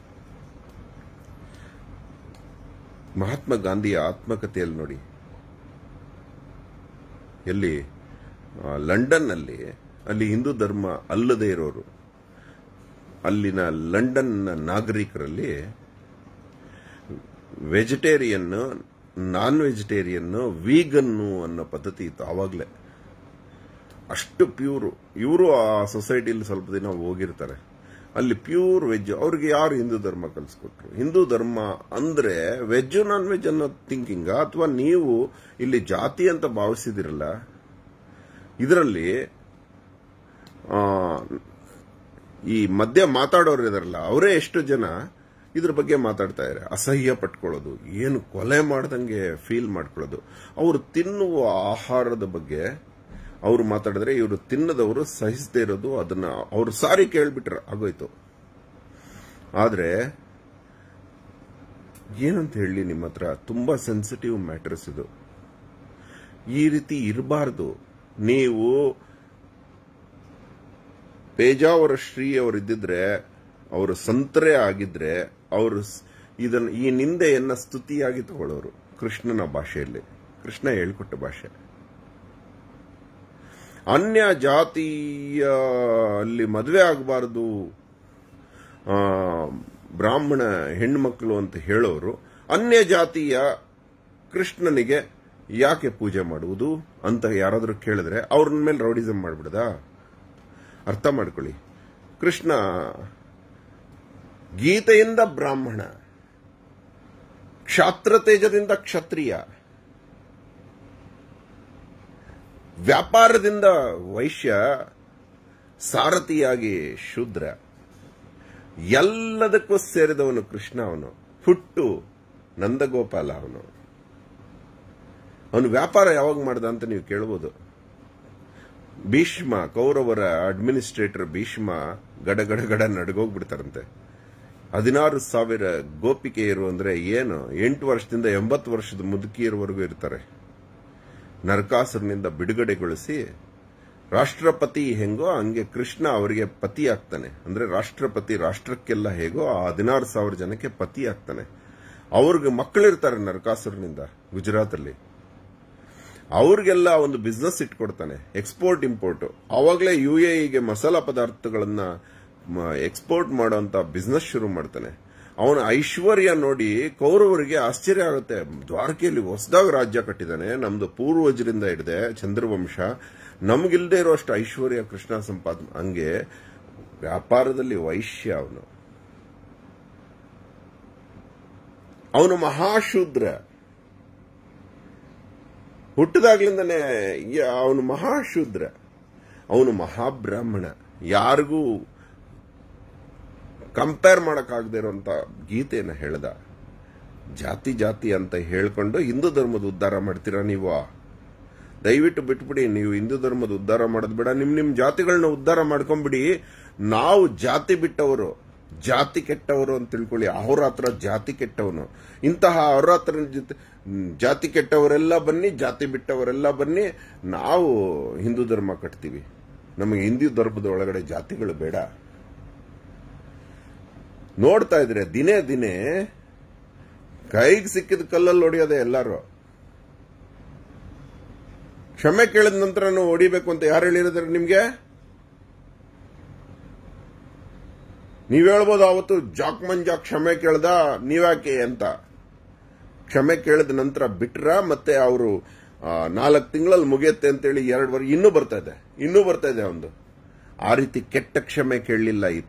ಮಹಾತ್ಮ ಗಾಂಧಿಯ ಆತ್ಮಕಥೆಯಲ್ಲಿ ನೋಡಿ ಎಲ್ಲಿ ಆ, ಲಂಡನ್ನಲ್ಲಿ ಅಲ್ಲಿ ಹಿಂದೂ ಧರ್ಮ ಅಲ್ಲದೇ ಇರೋರು ಅಲ್ಲಿನ ಲಂಡನ್ ನಾಗರಿಕರಲ್ಲಿ ವೆಜಿಟೇರಿಯನ್ ನಾನ್ ವೆಜಿಟೇರಿಯನ್ ವೀಗನ್ನು ಅನ್ನೋ ಪದ್ಧತಿ ಇತ್ತು ಆವಾಗಲೇ ಅಷ್ಟು ಪ್ಯೂರು ಇವರು ಆ ಸೊಸೈಟಿಲಿ ಸ್ವಲ್ಪ ದಿನ ಹೋಗಿರ್ತಾರೆ ಅಲ್ಲಿ ಪ್ಯೂರ್ ವೆಜ್ ಅವ್ರಿಗೆ ಯಾರು ಹಿಂದೂ ಧರ್ಮ ಕಲಿಸ್ಕೊಟ್ರು ಹಿಂದೂ ಧರ್ಮ ಅಂದ್ರೆ ವೆಜ್ ನಾನ್ ವೆಜ್ ಅನ್ನೋ ಥಿಂಕಿಂಗ್ ಅಥವಾ ನೀವು ಇಲ್ಲಿ ಜಾತಿ ಅಂತ ಭಾವಿಸಿದಿರಲ್ಲ ಇದರಲ್ಲಿ ಆ, ಈ ಮಧ್ಯ ಮಾತಾಡೋರು ಇದಾರಲ್ಲ ಅವರೇ ಎಷ್ಟು ಜನ ಇದ್ರ ಬಗ್ಗೆ ಮಾತಾಡ್ತಾ ಇದ್ದಾರೆ ಅಸಹ್ಯ ಪಟ್ಕೊಳ್ಳೋದು ಏನು ಕೊಲೆ ಮಾಡ್ದಂಗೆ ಫೀಲ್ ಮಾಡ್ಕೊಳ್ಳೋದು ಅವರು ತಿನ್ನುವ ಆಹಾರದ ಬಗ್ಗೆ ಅವರು ಮಾತಾಡಿದ್ರೆ ಇವರು ತಿನ್ನದವರು ಸಹಿಸದೇ ಇರೋದು ಅದನ್ನ ಅವ್ರು ಸಾರಿ ಕೇಳ್ಬಿಟ್ರೆ ಆಗೋಯ್ತು ಆದ್ರೆ ಏನಂತ ಹೇಳಿ ನಿಮ್ಮ ಹತ್ರ ತುಂಬಾ ಸೆನ್ಸಿಟಿವ್ ಮ್ಯಾಟರ್ಸ್ ಇದು ಈ ರೀತಿ ಇರಬಾರ್ದು ನೀವು ಪೇಜಾವರ ಶ್ರೀ ಅವರು ಇದ್ದಿದ್ರೆ ಅವರು ಸಂತರೇ ಆಗಿದ್ರೆ ಅವರು ಸ್- ಇದನ್ನ ಈ ನಿಂದೆಯನ್ನ ಸ್ತುತಿಯಾಗಿ ತಗೊಳ್ಳೋರು ಕೃಷ್ಣನ ಭಾಷೆಯಲ್ಲಿ ಕೃಷ್ಣ ಹೇಳ್ಕೊಟ್ಟ ಭಾಷೆ ಅನ್ಯ ಜಾತಿಯ ಅಲ್ಲಿ ಮದುವೆ ಆಗಬಾರದು ಬ್ರಾಹ್ಮಣ ಹೆಣ್ಮಕ್ಳು ಅಂತ ಹೇಳೋರು ಅನ್ಯ ಜಾತಿಯ ಕೃಷ್ಣನಿಗೆ ಯಾಕೆ ಪೂಜೆ ಮಾಡುವುದು ಅಂತ ಯಾರಾದರೂ ಕೇಳಿದ್ರೆ ಅವ್ರ ಮೇಲೆ ರೌಡಿಸಮ್ ಮಾಡ್ಬಿಡದ ಅರ್ಥ ಮಾಡ್ಕೊಳ್ಳಿ ಕೃಷ್ಣ ಗೀತೆಯಿಂದ ಬ್ರಾಹ್ಮಣ ಕ್ಷಾತ್ರ ತೇಜದಿಂದ ಕ್ಷತ್ರಿಯ ವ್ಯಾಪಾರದಿಂದ ವೈಶ್ಯ ಸಾರಥಿಯಾಗಿ ಶೂದ್ರ ಎಲ್ಲದಕ್ಕೂ ಸೇರಿದವನು ಕೃಷ್ಣ ಅವನು ಹುಟ್ಟು ನಂದಗೋಪಾಲ ಅವನು ಅವನು ವ್ಯಾಪಾರ ಯಾವಾಗ ಮಾಡ್ದ ಅಂತ ನೀವು ಕೇಳ್ಬೋದು ಭೀಷ್ಮ ಕೌರವರ ಅಡ್ಮಿನಿಸ್ಟ್ರೇಟರ್ ಭೀಷ್ಮ ಗಡ ಗಡ ಗಡ ನಡ್ಗೋಗ್ಬಿಡ್ತಾರಂತೆ ಹದಿನಾರು ಸಾವಿರ ಗೋಪಿಕೆಯರು ಅಂದ್ರೆ ಏನು ಎಂಟು ವರ್ಷದಿಂದ ಎಂಬತ್ತು ವರ್ಷದ ಮುದುಕಿಯರವರೆಗೂ ಇರ್ತಾರೆ ನರಕಾಸುರನಿಂದ ಬಿಡುಗಡೆಗೊಳಿಸಿ ರಾಷ್ಟ್ರಪತಿ ಹೆಂಗೋ ಹಂಗೆ ಕೃಷ್ಣ ಅವರಿಗೆ ಪತಿ ಆಗ್ತಾನೆ ಅಂದ್ರೆ ರಾಷ್ಟ್ರಪತಿ ರಾಷ್ಟ್ರಕ್ಕೆಲ್ಲ ಹೇಗೋ ಆ ಹದಿನಾರು ಸಾವಿರ ಜನಕ್ಕೆ ಪತಿ ಆಗ್ತಾನೆ ಅವ್ರಿಗೆ ಮಕ್ಕಳಿರ್ತಾರೆ ನರಕಾಸುರನಿಂದ ಗುಜರಾತ್ ಅಲ್ಲಿ ಅವ್ರಿಗೆಲ್ಲ ಒಂದು ಬಿಸ್ನೆಸ್ ಇಟ್ಕೊಡ್ತಾನೆ ಎಕ್ಸ್ಪೋರ್ಟ್ ಇಂಪೋರ್ಟ್ ಅವಾಗಲೇ ಯು ಎಗೆ ಮಸಾಲಾ ಪದಾರ್ಥಗಳನ್ನ ಎಕ್ಸ್ಪೋರ್ಟ್ ಮಾಡುವಂತ ಬಿಸ್ನೆಸ್ ಶುರು ಮಾಡ್ತಾನೆ ಅವನ ಐಶ್ವರ್ಯ ನೋಡಿ ಕೌರವರಿಗೆ ಆಶ್ಚರ್ಯ ಆಗುತ್ತೆ ದ್ವಾರಕೆಯಲ್ಲಿ ಹೊಸದಾಗಿ ರಾಜ್ಯ ಕಟ್ಟಿದ್ದಾನೆ ನಮ್ದು ಪೂರ್ವಜರಿಂದ ಹಿಡಿದೆ ಚಂದ್ರವಂಶ ನಮಗಿಲ್ದೇ ಇರುವಷ್ಟು ಐಶ್ವರ್ಯ ಕೃಷ್ಣ ಸಂಪಾದನೆ ಹಂಗೆ ವ್ಯಾಪಾರದಲ್ಲಿ ವೈಶ್ಯ ಅವನು ಅವನು ಮಹಾಶೂದ್ರ ಹುಟ್ಟಿದಾಗ್ಲಿಂದನೇ ಅವನು ಮಹಾಶೂದ್ರ ಅವನು ಮಹಾಬ್ರಾಹ್ಮಣ ಯಾರಿಗೂ ಕಂಪೇರ್ ಮಾಡಕ್ಕಾಗದೇ ಇರುವಂತ ಗೀತೆಯನ್ನು ಹೇಳ್ದ ಜಾತಿ ಜಾತಿ ಅಂತ ಹೇಳ್ಕೊಂಡು ಹಿಂದೂ ಧರ್ಮದ ಉದ್ಧಾರ ಮಾಡ್ತೀರಾ ನೀವು ದಯವಿಟ್ಟು ಬಿಟ್ಬಿಡಿ ನೀವು ಹಿಂದೂ ಧರ್ಮದ ಉದ್ಧಾರ ಮಾಡೋದು ಬೇಡ ನಿಮ್ ನಿಮ್ ಜಾತಿಗಳನ್ನ ಉದ್ಧಾರ ಮಾಡ್ಕೊಂಡ್ಬಿಡಿ ನಾವು ಜಾತಿ ಬಿಟ್ಟವರು ಜಾತಿ ಕೆಟ್ಟವರು ಅಂತ ತಿಳ್ಕೊಳ್ಳಿ ಅವ್ರ ಹತ್ರ ಜಾತಿ ಕೆಟ್ಟವನು ಇಂತಹ ಅವ್ರ ಹತ್ರ ಜೊತೆ ಜಾತಿ ಕೆಟ್ಟವರೆಲ್ಲ ಬನ್ನಿ ಜಾತಿ ಬಿಟ್ಟವರೆಲ್ಲ ಬನ್ನಿ ನಾವು ಹಿಂದೂ ಧರ್ಮ ಕಟ್ತೀವಿ ನಮಗೆ ಹಿಂದೂ ಧರ್ಮದ ಒಳಗಡೆ ಜಾತಿಗಳು ಬೇಡ ನೋಡ್ತಾ ಇದ್ರೆ ದಿನೇ ದಿನೇ ಕೈಗೆ ಸಿಕ್ಕಿದ ಕಲ್ಲಲ್ಲಿ ಹೊಡೆಯೋದೆ ಎಲ್ಲರೂ ಕ್ಷಮೆ ಕೇಳಿದ ನಂತರ ಹೊಡಿಬೇಕು ಅಂತ ಯಾರು ಹೇಳಿದ್ರೆ ನಿಮ್ಗೆ ನೀವ್ ಹೇಳ್ಬೋದು ಅವತ್ತು ಜಾಕ್ ಮಂಜಾ ಕ್ಷಮೆ ಕೇಳ್ದ ನೀವ್ಯಾಕೆ ಅಂತ ಕ್ಷಮೆ ಕೇಳಿದ ನಂತರ ಬಿಟ್ರ ಮತ್ತೆ ಅವರು ನಾಲ್ಕು ತಿಂಗಳಲ್ಲಿ ಮುಗಿಯುತ್ತೆ ಅಂತೇಳಿ ಎರಡು ವರ್ಷ ಇನ್ನೂ ಬರ್ತಾ ಇದೆ ಇನ್ನೂ ಬರ್ತಾ ಇದೆ ಒಂದು ಆ ರೀತಿ ಕೆಟ್ಟ ಕ್ಷಮೆ ಕೇಳಲಿಲ್ಲ ಈತ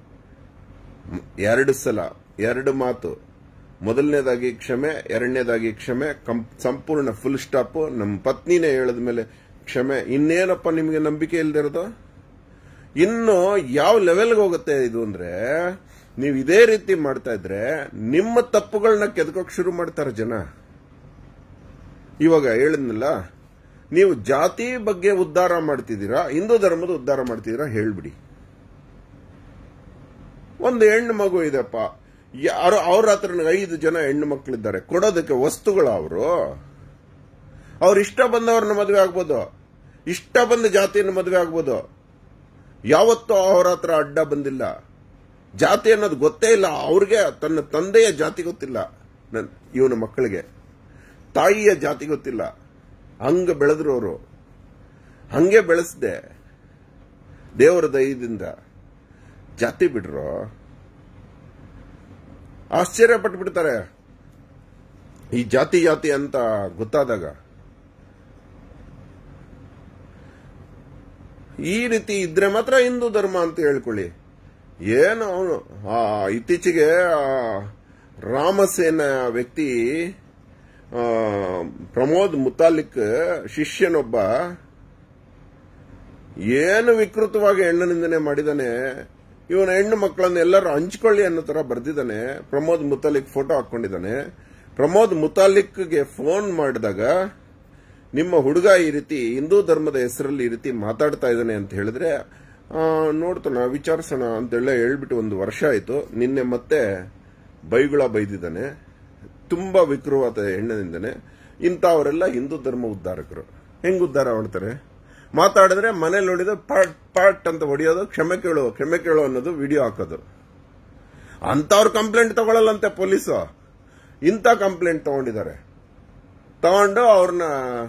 ಎರಡು ಸಲ ಎರಡು ಮಾತು ಮೊದಲನೇದಾಗಿ ಕ್ಷಮೆ ಎರಡನೇದಾಗಿ ಕ್ಷಮೆ ಸಂಪೂರ್ಣ ಫುಲ್ ಸ್ಟಾಪ್ ನಮ್ಮ ಪತ್ನಿನೇ ಹೇಳಿದ ಮೇಲೆ ಕ್ಷಮೆ ಇನ್ನೇನಪ್ಪ ನಿಮಗೆ ನಂಬಿಕೆ ಇಲ್ದಿರೋದು ಇನ್ನು ಯಾವ ಲೆವೆಲ್ಗೆ ಹೋಗುತ್ತೆ ಇದು ಅಂದ್ರೆ ನೀವು ಇದೇ ರೀತಿ ಮಾಡ್ತಾ ಇದ್ರೆ ನಿಮ್ಮ ತಪ್ಪುಗಳನ್ನ ಕೆದಕೋಕ್ ಶುರು ಮಾಡ್ತಾರೆ ಜನ ಇವಾಗ ಹೇಳಿದ್ನಲ್ಲ ನೀವು ಜಾತಿ ಬಗ್ಗೆ ಉದ್ಧಾರ ಮಾಡ್ತಿದ್ದೀರಾ ಹಿಂದೂ ಧರ್ಮದ ಉದ್ಧಾರ ಮಾಡ್ತಿದ್ದೀರಾ ಹೇಳ್ಬಿಡಿ ಒಂದು ಹೆಣ್ಣು ಮಗು ಇದೆಪ್ಪ ಯಾರೋ ಅವ್ರ ಹತ್ರ ಐದು ಜನ ಹೆಣ್ಣು ಮಕ್ಕಳಿದ್ದಾರೆ ಕೊಡೋದಕ್ಕೆ ವಸ್ತುಗಳ ಅವರು ಅವ್ರ ಇಷ್ಟ ಬಂದವ್ರನ್ನ ಮದುವೆ ಆಗ್ಬೋದು ಇಷ್ಟ ಬಂದ ಜಾತಿಯನ್ನು ಮದುವೆ ಆಗ್ಬೋದು ಯಾವತ್ತೂ ಅವ್ರ ಹತ್ರ ಅಡ್ಡ ಬಂದಿಲ್ಲ ಜಾತಿ ಅನ್ನೋದು ಗೊತ್ತೇ ಇಲ್ಲ ಅವ್ರಿಗೆ ತನ್ನ ತಂದೆಯ ಜಾತಿ ಗೊತ್ತಿಲ್ಲ ಇವನ ಮಕ್ಕಳಿಗೆ ತಾಯಿಯ ಜಾತಿ ಗೊತ್ತಿಲ್ಲ ಹಂಗ ಬೆಳೆದ್ರು ಅವರು ಹಂಗೆ ಬೆಳೆಸ್ದೆ ದೇವರ ದಯದಿಂದ ಜಾತಿ ಬಿಡ್ರು ಆಶ್ಚರ್ಯ ಪಟ್ಬಿಡ್ತಾರೆ ಈ ಜಾತಿ ಜಾತಿ ಅಂತ ಗೊತ್ತಾದಾಗ ಈ ರೀತಿ ಇದ್ರೆ ಮಾತ್ರ ಹಿಂದೂ ಧರ್ಮ ಅಂತ ಹೇಳ್ಕೊಳ್ಳಿ ಏನು ಅವನು ಇತ್ತೀಚೆಗೆ ರಾಮಸೇನ ವ್ಯಕ್ತಿ ಪ್ರಮೋದ್ ಮುತಾಲಿಕ್ ಶಿಷ್ಯನೊಬ್ಬ ಏನು ವಿಕೃತವಾಗಿ ಹೆಣ್ಣು ನಿಂದನೆ ಮಾಡಿದಾನೆ ಇವನ ಹೆಣ್ಣು ಮಕ್ಕಳನ್ನ ಎಲ್ಲರೂ ಹಂಚ್ಕೊಳ್ಳಿ ಅನ್ನೋ ತರ ಬರ್ದಿದ್ದಾನೆ ಪ್ರಮೋದ್ ಮುತಾಲಿಕ್ ಫೋಟೋ ಹಾಕೊಂಡಿದ್ದಾನೆ ಪ್ರಮೋದ್ ಮುತಾಲಿಕ್ಗೆ ಫೋನ್ ಮಾಡಿದಾಗ ನಿಮ್ಮ ಹುಡುಗ ಈ ರೀತಿ ಹಿಂದೂ ಧರ್ಮದ ಹೆಸರಲ್ಲಿ ಈ ರೀತಿ ಮಾತಾಡ್ತಾ ಇದ್ದಾನೆ ಅಂತ ಹೇಳಿದ್ರೆ ನೋಡ್ತಾನ ವಿಚಾರಿಸೋಣ ಅಂತೆಲ್ಲ ಹೇಳ್ಬಿಟ್ಟು ಒಂದು ವರ್ಷ ಆಯ್ತು ನಿನ್ನೆ ಮತ್ತೆ ಬೈಗುಳ ಬೈದಿದ್ದಾನೆ ತುಂಬಾ ವಿಕೃವಾದ ಹೆಣ್ಣಿನಿಂದನೆ ಇಂಥವರೆಲ್ಲ ಹಿಂದೂ ಧರ್ಮ ಉದ್ಧಾರಕರು ಹೆಂಗ್ ಉದ್ಧಾರ ಮಾಡ್ತಾರೆ ಮಾತಾಡಿದ್ರೆ ಮನೇಲಿ ನೋಡಿದ್ರೆ ಪಾಟ್ ಪಾಟ್ ಅಂತ ಹೊಡೆಯೋದು ಕ್ಷಮೆ ಕೇಳು ಕ್ಷಮೆ ಕೇಳು ಅನ್ನೋದು ವಿಡಿಯೋ ಹಾಕೋದು ಅಂತವ್ರ ಕಂಪ್ಲೇಂಟ್ ತಗೊಳ್ಳಲ್ಲಂತೆ ಪೊಲೀಸು ಇಂಥ ಕಂಪ್ಲೇಂಟ್ ತಗೊಂಡಿದ್ದಾರೆ ತಗೊಂಡು ಅವ್ರನ್ನ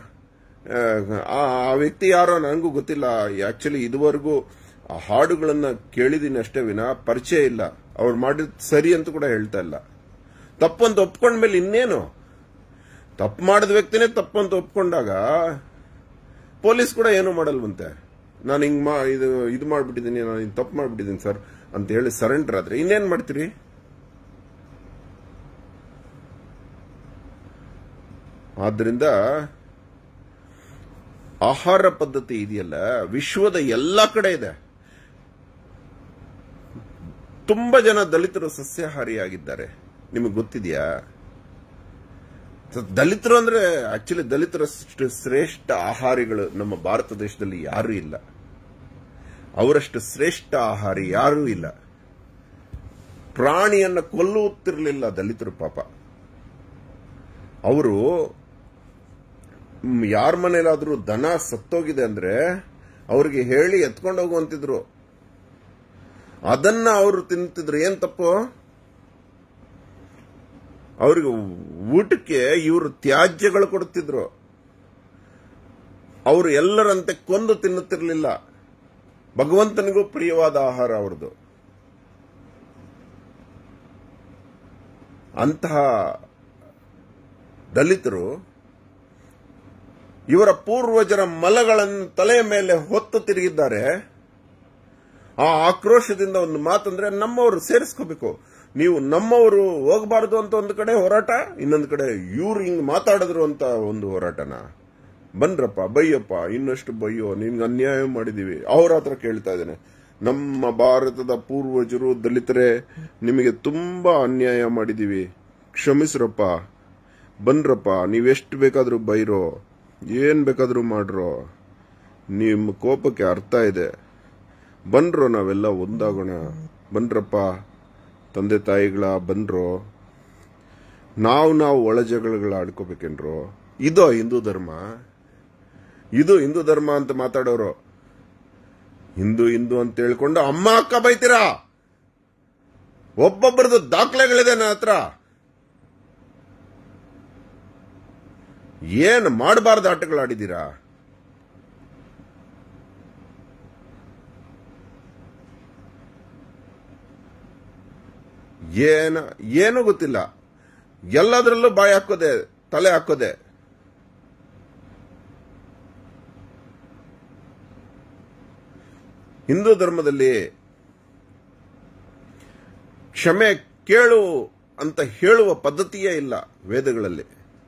ಆ ಆ ವ್ಯಕ್ತಿ ಯಾರೋ ನನಗೂ ಗೊತ್ತಿಲ್ಲ ಆಕ್ಚುಲಿ ಇದುವರೆಗೂ ಆ ಹಾಡುಗಳನ್ನ ಕೇಳಿದೀನಿ ಅಷ್ಟೇ ವಿನ ಪರಿಚಯ ಇಲ್ಲ ಅವ್ರು ಮಾಡಿದ್ ಸರಿ ಅಂತ ಕೂಡ ಹೇಳ್ತಾ ಇಲ್ಲ ತಪ್ಪು ಅಂತ ಒಪ್ಕೊಂಡ್ಮೇಲೆ ಇನ್ನೇನು ತಪ್ಪು ಮಾಡಿದ ವ್ಯಕ್ತಿನೇ ತಪ್ಪು ಅಂತ ಒಪ್ಕೊಂಡಾಗ ಪೊಲೀಸ್ ಕೂಡ ಏನು ಮಾಡಲ್ವಂತೆ ನಾನು ಹಿಂಗ್ ಮಾ ಇದು ಇದು ಮಾಡ್ಬಿಟ್ಟಿದ್ದೀನಿ ನಾನು ಹಿಂಗ್ ತಪ್ಪು ಮಾಡ್ಬಿಟ್ಟಿದ್ದೀನಿ ಸರ್ ಅಂತ ಹೇಳಿ ಸರೆಂಡರ್ ಆದ್ರೆ ಇನ್ನೇನ್ ಮಾಡ್ತೀರಿ ಆದ್ರಿಂದ ಆಹಾರ ಪದ್ಧತಿ ಇದೆಯಲ್ಲ ವಿಶ್ವದ ಎಲ್ಲ ಕಡೆ ಇದೆ ತುಂಬಾ ಜನ ದಲಿತರು ಸಸ್ಯಾಹಾರಿಯಾಗಿದ್ದಾರೆ ನಿಮಗೆ ಗೊತ್ತಿದೆಯಾ ದಲಿತರು ಅಂದ್ರೆ ಆಕ್ಚುಲಿ ದಲಿತರಷ್ಟು ಶ್ರೇಷ್ಠ ಆಹಾರಿಗಳು ನಮ್ಮ ಭಾರತ ದೇಶದಲ್ಲಿ ಯಾರೂ ಇಲ್ಲ ಅವರಷ್ಟು ಶ್ರೇಷ್ಠ ಆಹಾರಿ ಯಾರೂ ಇಲ್ಲ ಪ್ರಾಣಿಯನ್ನ ಕೊಲ್ಲುತ್ತಿರಲಿಲ್ಲ ದಲಿತರು ಪಾಪ ಅವರು ಯಾರ ಮನೇಲಾದ್ರೂ ದನ ಸತ್ತೋಗಿದೆ ಅಂದ್ರೆ ಅವ್ರಿಗೆ ಹೇಳಿ ಎತ್ಕೊಂಡು ಹೋಗುವಂತಿದ್ರು ಅದನ್ನ ಅವರು ತಿಂತಿದ್ರು ಏನ್ ತಪ್ಪು ಅವ್ರಿಗೆ ಊಟಕ್ಕೆ ಇವರು ತ್ಯಾಜ್ಯಗಳು ಕೊಡುತ್ತಿದ್ರು ಅವರು ಎಲ್ಲರಂತೆ ಕೊಂದು ತಿನ್ನುತ್ತಿರಲಿಲ್ಲ ಭಗವಂತನಿಗೂ ಪ್ರಿಯವಾದ ಆಹಾರ ಅವ್ರದ್ದು ಅಂತಹ ದಲಿತರು ಇವರ ಪೂರ್ವಜರ ಮಲಗಳನ್ನು ತಲೆಯ ಮೇಲೆ ಹೊತ್ತು ತಿರುಗಿದ್ದಾರೆ ಆ ಆಕ್ರೋಶದಿಂದ ಒಂದು ಮಾತಂದ್ರೆ ನಮ್ಮವರು ಸೇರಿಸ್ಕೋಬೇಕು ನೀವು ನಮ್ಮವರು ಹೋಗಬಾರದು ಅಂತ ಒಂದು ಕಡೆ ಹೋರಾಟ ಇನ್ನೊಂದು ಕಡೆ ಇವ್ರು ಹಿಂಗ್ ಮಾತಾಡಿದ್ರು ಅಂತ ಒಂದು ಹೋರಾಟನ ಬನ್ರಪ್ಪ ಬೈಯಪ್ಪ ಇನ್ನಷ್ಟು ಬೈಯೋ ನಿಮ್ಗೆ ಅನ್ಯಾಯ ಮಾಡಿದೀವಿ ಅವ್ರ ಹತ್ರ ಕೇಳ್ತಾ ಇದ್ದೇನೆ ನಮ್ಮ ಭಾರತದ ಪೂರ್ವಜರು ದಲಿತರೆ ನಿಮಗೆ ತುಂಬಾ ಅನ್ಯಾಯ ಮಾಡಿದೀವಿ ಕ್ಷಮಿಸ್ರಪ್ಪ ಬನ್ರಪ್ಪ ನೀವೆಷ್ಟು ಬೇಕಾದ್ರೂ ಬೈರೋ ಏನ್ ಬೇಕಾದ್ರೂ ಮಾಡ್ರೋ ನಿಮ್ಮ ಕೋಪಕ್ಕೆ ಅರ್ಥ ಇದೆ ಬನ್ರೋ ನಾವೆಲ್ಲ ಒಂದಾಗೋಣ ಬನ್ರಪ್ಪ ತಂದೆ ತಾಯಿಗಳ ಬನ್ರೋ ನಾವು ನಾವು ಒಳ ಜಗಳಗಳ ಆಡ್ಕೋಬೇಕೇನ್ರೋ ಇದೋ ಹಿಂದೂ ಧರ್ಮ ಇದು ಹಿಂದೂ ಧರ್ಮ ಅಂತ ಮಾತಾಡೋರು ಹಿಂದೂ ಹಿಂದೂ ಅಂತ ಹೇಳ್ಕೊಂಡು ಅಮ್ಮ ಅಕ್ಕ ಬೈತೀರಾ ಒಬ್ಬೊಬ್ಬರದು ದಾಖಲೆಗಳಿದೆ ನನ್ನ ಹತ್ರ ಏನ್ ಮಾಡಬಾರ್ದು ಆಟಗಳಾಡಿದ್ದೀರಾ ಏನ ಏನೂ ಗೊತ್ತಿಲ್ಲ ಎಲ್ಲದರಲ್ಲೂ ಬಾಯಿ ಹಾಕೋದೆ ತಲೆ ಹಾಕೋದೆ ಹಿಂದೂ ಧರ್ಮದಲ್ಲಿ ಕ್ಷಮೆ ಕೇಳು ಅಂತ ಹೇಳುವ ಪದ್ಧತಿಯೇ ಇಲ್ಲ ವೇದಗಳಲ್ಲಿ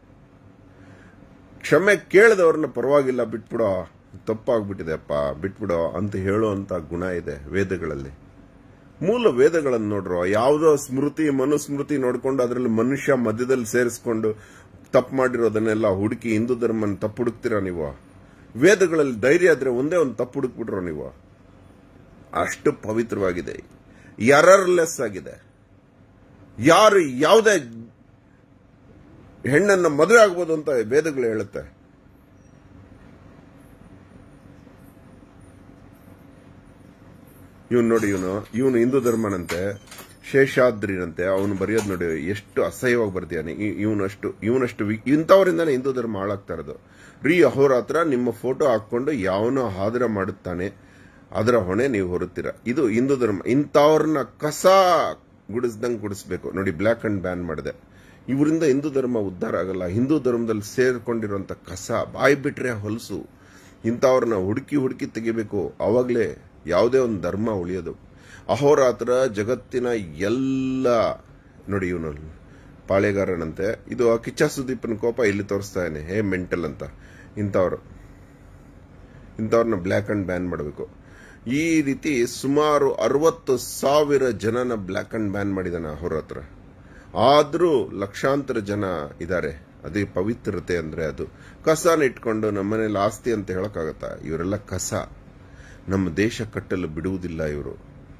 ಕ್ಷಮೆ ಕೇಳಿದವ್ರನ್ನ ಪರವಾಗಿಲ್ಲ ಬಿಟ್ಬಿಡೋ ತಪ್ಪಾಗ್ಬಿಟ್ಟಿದೆಪ್ಪ ಬಿಟ್ಬಿಡೋ ಅಂತ ಹೇಳುವಂತ ಗುಣ ಇದೆ ವೇದಗಳಲ್ಲಿ ಮೂಲ ವೇದಗಳನ್ನು ನೋಡ್ರೋ ಯಾವುದೋ ಸ್ಮೃತಿ ಮನುಸ್ಮೃತಿ ನೋಡ್ಕೊಂಡು ಅದರಲ್ಲಿ ಮನುಷ್ಯ ಮಧ್ಯದಲ್ಲಿ ಸೇರಿಸ್ಕೊಂಡು ತಪ್ಪು ಮಾಡಿರೋದನ್ನೆಲ್ಲ ಹುಡುಕಿ ಹಿಂದೂ ಧರ್ಮನ ತಪ್ಪು ಹುಡುಕ್ತೀರಾ ನೀವು ವೇದಗಳಲ್ಲಿ ಧೈರ್ಯ ಆದ್ರೆ ಒಂದೇ ಒಂದು ತಪ್ಪು ಹುಡುಕ್ಬಿಟ್ರೋ ನೀವು ಅಷ್ಟು ಪವಿತ್ರವಾಗಿದೆ ಎರರ್ಲೆಸ್ ಆಗಿದೆ ಯಾರು ಯಾವುದೇ ಹೆಣ್ಣನ್ನ ಮದುವೆ ಆಗ್ಬೋದು ಅಂತ ವೇದಗಳು ಹೇಳುತ್ತೆ ಇವನು ನೋಡಿ ಇವನು ಇವನು ಹಿಂದೂ ಧರ್ಮನಂತೆ ಶೇಷಾದ್ರಿನಂತೆ ಅವನು ಬರೆಯೋದು ನೋಡಿ ಎಷ್ಟು ಅಸಹ್ಯವಾಗಿ ಬರ್ದಿಯಾನೆ ಇವನಷ್ಟು ಇವನಷ್ಟು ಇಂಥವರಿಂದಾನೆ ಹಿಂದೂ ಧರ್ಮ ಹಾಳಾಗ್ತಾ ಇರೋದು ರೀ ಅಹೋರಾತ್ರ ನಿಮ್ಮ ಫೋಟೋ ಹಾಕೊಂಡು ಯಾವನೋ ಹಾದರ ಮಾಡುತ್ತಾನೆ ಅದರ ಹೊಣೆ ನೀವು ಹೊರುತ್ತೀರ ಇದು ಹಿಂದೂ ಧರ್ಮ ಇಂಥವ್ರನ್ನ ಕಸ ಗುಡಿಸ್ದಂಗೆ ಗುಡಿಸ್ಬೇಕು ನೋಡಿ ಬ್ಲ್ಯಾಕ್ ಅಂಡ್ ಬ್ಯಾನ್ ಮಾಡಿದೆ ಇವರಿಂದ ಹಿಂದೂ ಧರ್ಮ ಉದ್ಧಾರ ಆಗಲ್ಲ ಹಿಂದೂ ಧರ್ಮದಲ್ಲಿ ಸೇರ್ಕೊಂಡಿರುವಂತ ಕಸ ಬಾಯಿ ಬಿಟ್ರೆ ಹೊಲಸು ಇಂಥವ್ರನ್ನ ಹುಡುಕಿ ಹುಡುಕಿ ತೆಗಿಬೇಕು ಅವಾಗಲೇ ಯಾವುದೇ ಒಂದು ಧರ್ಮ ಉಳಿಯೋದು ಅಹೋರಾತ್ರ ಜಗತ್ತಿನ ಎಲ್ಲ ನೋಡಿ ಇವನು ಪಾಳೆಗಾರನಂತೆ ಇದು ಆ ಕಿಚ್ಚ ಸುದೀಪನ ಕೋಪ ಇಲ್ಲಿ ತೋರಿಸ್ತಾ ಇದ್ದಾನೆ ಹೇ ಮೆಂಟಲ್ ಅಂತ ಇಂಥವ್ರು ಇಂಥವ್ರನ್ನ ಬ್ಲ್ಯಾಕ್ ಅಂಡ್ ಬ್ಯಾನ್ ಮಾಡಬೇಕು ಈ ರೀತಿ ಸುಮಾರು ಅರವತ್ತು ಸಾವಿರ ಜನನ ಬ್ಲ್ಯಾಕ್ ಅಂಡ್ ಬ್ಯಾನ್ ಮಾಡಿದಾನೆ ಅಹೋರಾತ್ರ ಆದ್ರೂ ಲಕ್ಷಾಂತರ ಜನ ಇದ್ದಾರೆ ಅದೇ ಪವಿತ್ರತೆ ಅಂದ್ರೆ ಅದು ಕಸನ ಇಟ್ಕೊಂಡು ನಮ್ಮನೇಲಿ ಆಸ್ತಿ ಅಂತ ಹೇಳಕ್ಕಾಗತ್ತಾ ಇವರೆಲ್ಲ ಕಸ ನಮ್ಮ ದೇಶ ಕಟ್ಟಲು ಬಿಡುವುದಿಲ್ಲ ಇವರು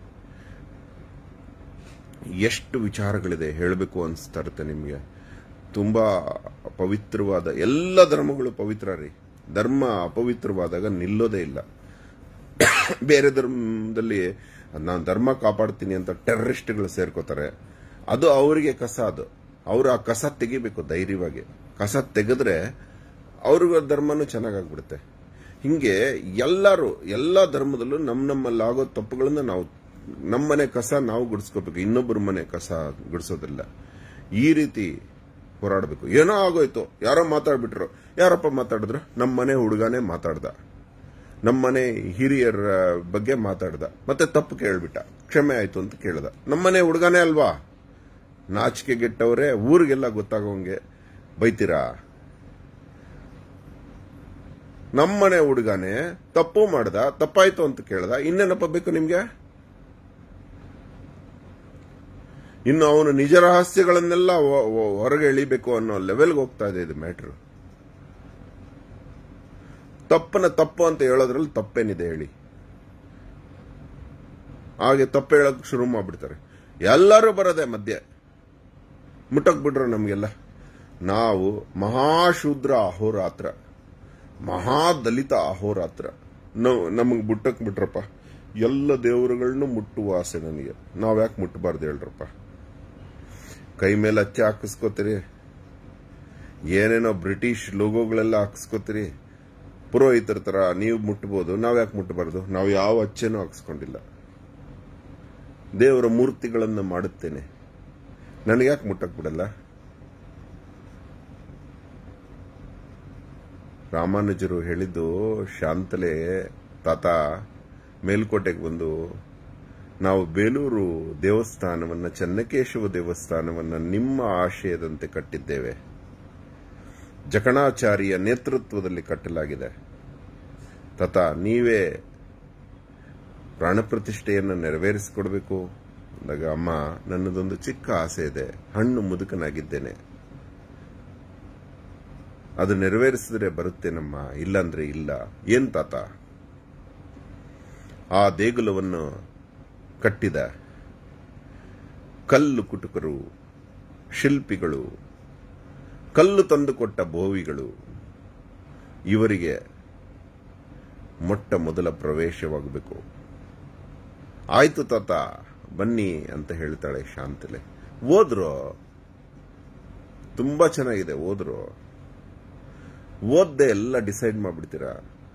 ಎಷ್ಟು ವಿಚಾರಗಳಿದೆ ಹೇಳಬೇಕು ಅನಿಸ್ತಾ ಇರುತ್ತೆ ನಿಮಗೆ ತುಂಬಾ ಪವಿತ್ರವಾದ ಎಲ್ಲ ಧರ್ಮಗಳು ಪವಿತ್ರ ರೀ ಧರ್ಮ ಅಪವಿತ್ರವಾದಾಗ ನಿಲ್ಲೋದೇ ಇಲ್ಲ ಬೇರೆ ಧರ್ಮದಲ್ಲಿ ನಾನು ಧರ್ಮ ಕಾಪಾಡ್ತೀನಿ ಅಂತ ಟೆರರಿಸ್ಟ್ಗಳು ಸೇರ್ಕೋತಾರೆ ಅದು ಅವರಿಗೆ ಕಸ ಅದು ಅವರು ಆ ಕಸ ತೆಗಿಬೇಕು ಧೈರ್ಯವಾಗಿ ಕಸ ತೆಗೆದ್ರೆ ಅವ್ರಿಗ ಧರ್ಮನೂ ಚೆನ್ನಾಗಾಗ್ಬಿಡುತ್ತೆ ಹಿಂಗೆ ಎಲ್ಲರೂ ಎಲ್ಲ ಧರ್ಮದಲ್ಲೂ ನಮ್ಮ ನಮ್ಮಲ್ಲಾಗೋ ತಪ್ಪುಗಳನ್ನ ನಾವು ನಮ್ಮನೆ ಕಸ ನಾವು ಗುಡಿಸ್ಕೋಬೇಕು ಇನ್ನೊಬ್ಬರ ಮನೆ ಕಸ ಗುಡಿಸೋದಿಲ್ಲ ಈ ರೀತಿ ಹೋರಾಡಬೇಕು ಏನೋ ಆಗೋಯ್ತು ಯಾರೋ ಮಾತಾಡ್ಬಿಟ್ರು ಯಾರಪ್ಪ ಮಾತಾಡಿದ್ರು ನಮ್ಮ ಮನೆ ಹುಡುಗನೇ ಮಾತಾಡ್ದ ನಮ್ಮನೆ ಹಿರಿಯರ ಬಗ್ಗೆ ಮಾತಾಡ್ದ ಮತ್ತೆ ತಪ್ಪು ಕೇಳ್ಬಿಟ್ಟ ಕ್ಷಮೆ ಆಯ್ತು ಅಂತ ಕೇಳ್ದ ನಮ್ಮನೆ ಹುಡುಗನೇ ಅಲ್ವಾ ನಾಚಿಕೆ ಗೆಟ್ಟವ್ರೆ ಊರಿಗೆಲ್ಲ ಗೊತ್ತಾಗೋಂಗೆ ಬೈತೀರಾ ನಮ್ಮನೆ ಹುಡುಗನೇ ತಪ್ಪು ಮಾಡ್ದ ತಪ್ಪಾಯ್ತು ಅಂತ ಕೇಳ್ದ ಇನ್ನೇನಪ್ಪ ಬೇಕು ನಿಮ್ಗೆ ಇನ್ನು ಅವನು ನಿಜ ರಹಸ್ಯಗಳನ್ನೆಲ್ಲ ಹೊ- ಹೊ- ಹೊರಗೆ ಎಳಿಬೇಕು ಅನ್ನೋ ಲೆವೆಲ್ಗೆ ಹೋಗ್ತಾ ಇದೆ ಇದು ಮ್ಯಾಟ್ರು ತಪ್ಪನ ತಪ್ಪು ಅಂತ ಹೇಳೋದ್ರಲ್ಲಿ ತಪ್ಪೇನಿದೆ ಹೇಳಿ ಹಾಗೆ ತಪ್ಪು ಹೇಳಕ್ ಶುರು ಮಾಡ್ಬಿಡ್ತಾರೆ ಎಲ್ಲರೂ ಬರೋದೆ ಮಧ್ಯೆ ಮುಟ್ಟಕ್ ಬಿಡ್ರು ನಮ್ಗೆಲ್ಲ ನಾವು ಮಹಾಶೂದ್ರ ಅಹೋರಾತ್ರ ಮಹಾದಲಿತ ಅಹೋರಾತ್ರ ನಾವು ನಮಗೆ ಮುಟ್ಟಕ್ ಬಿಟ್ರಪ್ಪ ಎಲ್ಲ ದೇವರುಗಳನ್ನೂ ಮುಟ್ಟುವ ಆಸೆ ನನಗೆ ನಾವ್ಯಾಕೆ ಮುಟ್ಟಬಾರ್ದು ಹೇಳ್ರಪ್ಪ ಕೈ ಮೇಲೆ ಹಚ್ಚೆ ಹಾಕಿಸ್ಕೋತೀರಿ ಏನೇನೋ ಬ್ರಿಟಿಷ್ ಲೋಗೋಗಳೆಲ್ಲ ಹಾಕಿಸ್ಕೋತೀರಿ ಪುರೋಹಿತರ ತರ ನೀವು ಮುಟ್ಬೋದು ನಾವ್ಯಾಕೆ ಮುಟ್ಟಬಾರ್ದು ನಾವು ಯಾವ ಅಚ್ಚೆನೂ ಹಾಕಿಸ್ಕೊಂಡಿಲ್ಲ ದೇವರ ಮೂರ್ತಿಗಳನ್ನು ಮಾಡುತ್ತೇನೆ ನನಗ್ಯಾಕೆ ಮುಟ್ಟಕ್ ಬಿಡಲ್ಲ ರಾಮಾನುಜರು ಹೇಳಿದ್ದು ಶಾಂತಲೆ ತಾತ ಮೇಲ್ಕೋಟೆಗೆ ಬಂದು ನಾವು ಬೇಲೂರು ದೇವಸ್ಥಾನವನ್ನ ಚನ್ನಕೇಶವ ದೇವಸ್ಥಾನವನ್ನ ನಿಮ್ಮ ಆಶಯದಂತೆ ಕಟ್ಟಿದ್ದೇವೆ ಜಕಣಾಚಾರಿಯ ನೇತೃತ್ವದಲ್ಲಿ ಕಟ್ಟಲಾಗಿದೆ ತತ ನೀವೇ ಪ್ರಾಣ ಪ್ರತಿಷ್ಠೆಯನ್ನು ನೆರವೇರಿಸಿಕೊಡ್ಬೇಕು ಅಂದಾಗ ಅಮ್ಮ ನನ್ನದೊಂದು ಚಿಕ್ಕ ಆಸೆ ಇದೆ ಹಣ್ಣು ಮುದುಕನಾಗಿದ್ದೇನೆ ಅದು ನೆರವೇರಿಸಿದ್ರೆ ಬರುತ್ತೇನಮ್ಮ ಇಲ್ಲಂದ್ರೆ ಇಲ್ಲ ಏನ್ ತಾತ ಆ ದೇಗುಲವನ್ನು ಕಟ್ಟಿದ ಕಲ್ಲು ಕುಟುಕರು ಶಿಲ್ಪಿಗಳು ಕಲ್ಲು ತಂದುಕೊಟ್ಟ ಬೋವಿಗಳು ಇವರಿಗೆ ಮೊಟ್ಟ ಮೊದಲ ಪ್ರವೇಶವಾಗಬೇಕು ಆಯ್ತು ತಾತ ಬನ್ನಿ ಅಂತ ಹೇಳ್ತಾಳೆ ಶಾಂತಲೆ ಓದ್ರು ತುಂಬಾ ಚೆನ್ನಾಗಿದೆ ಓದ್ರು ಓದ್ದೆ ಎಲ್ಲ ಡಿಸೈಡ್ ಮಾಡ್ಬಿಡ್ತೀರಾ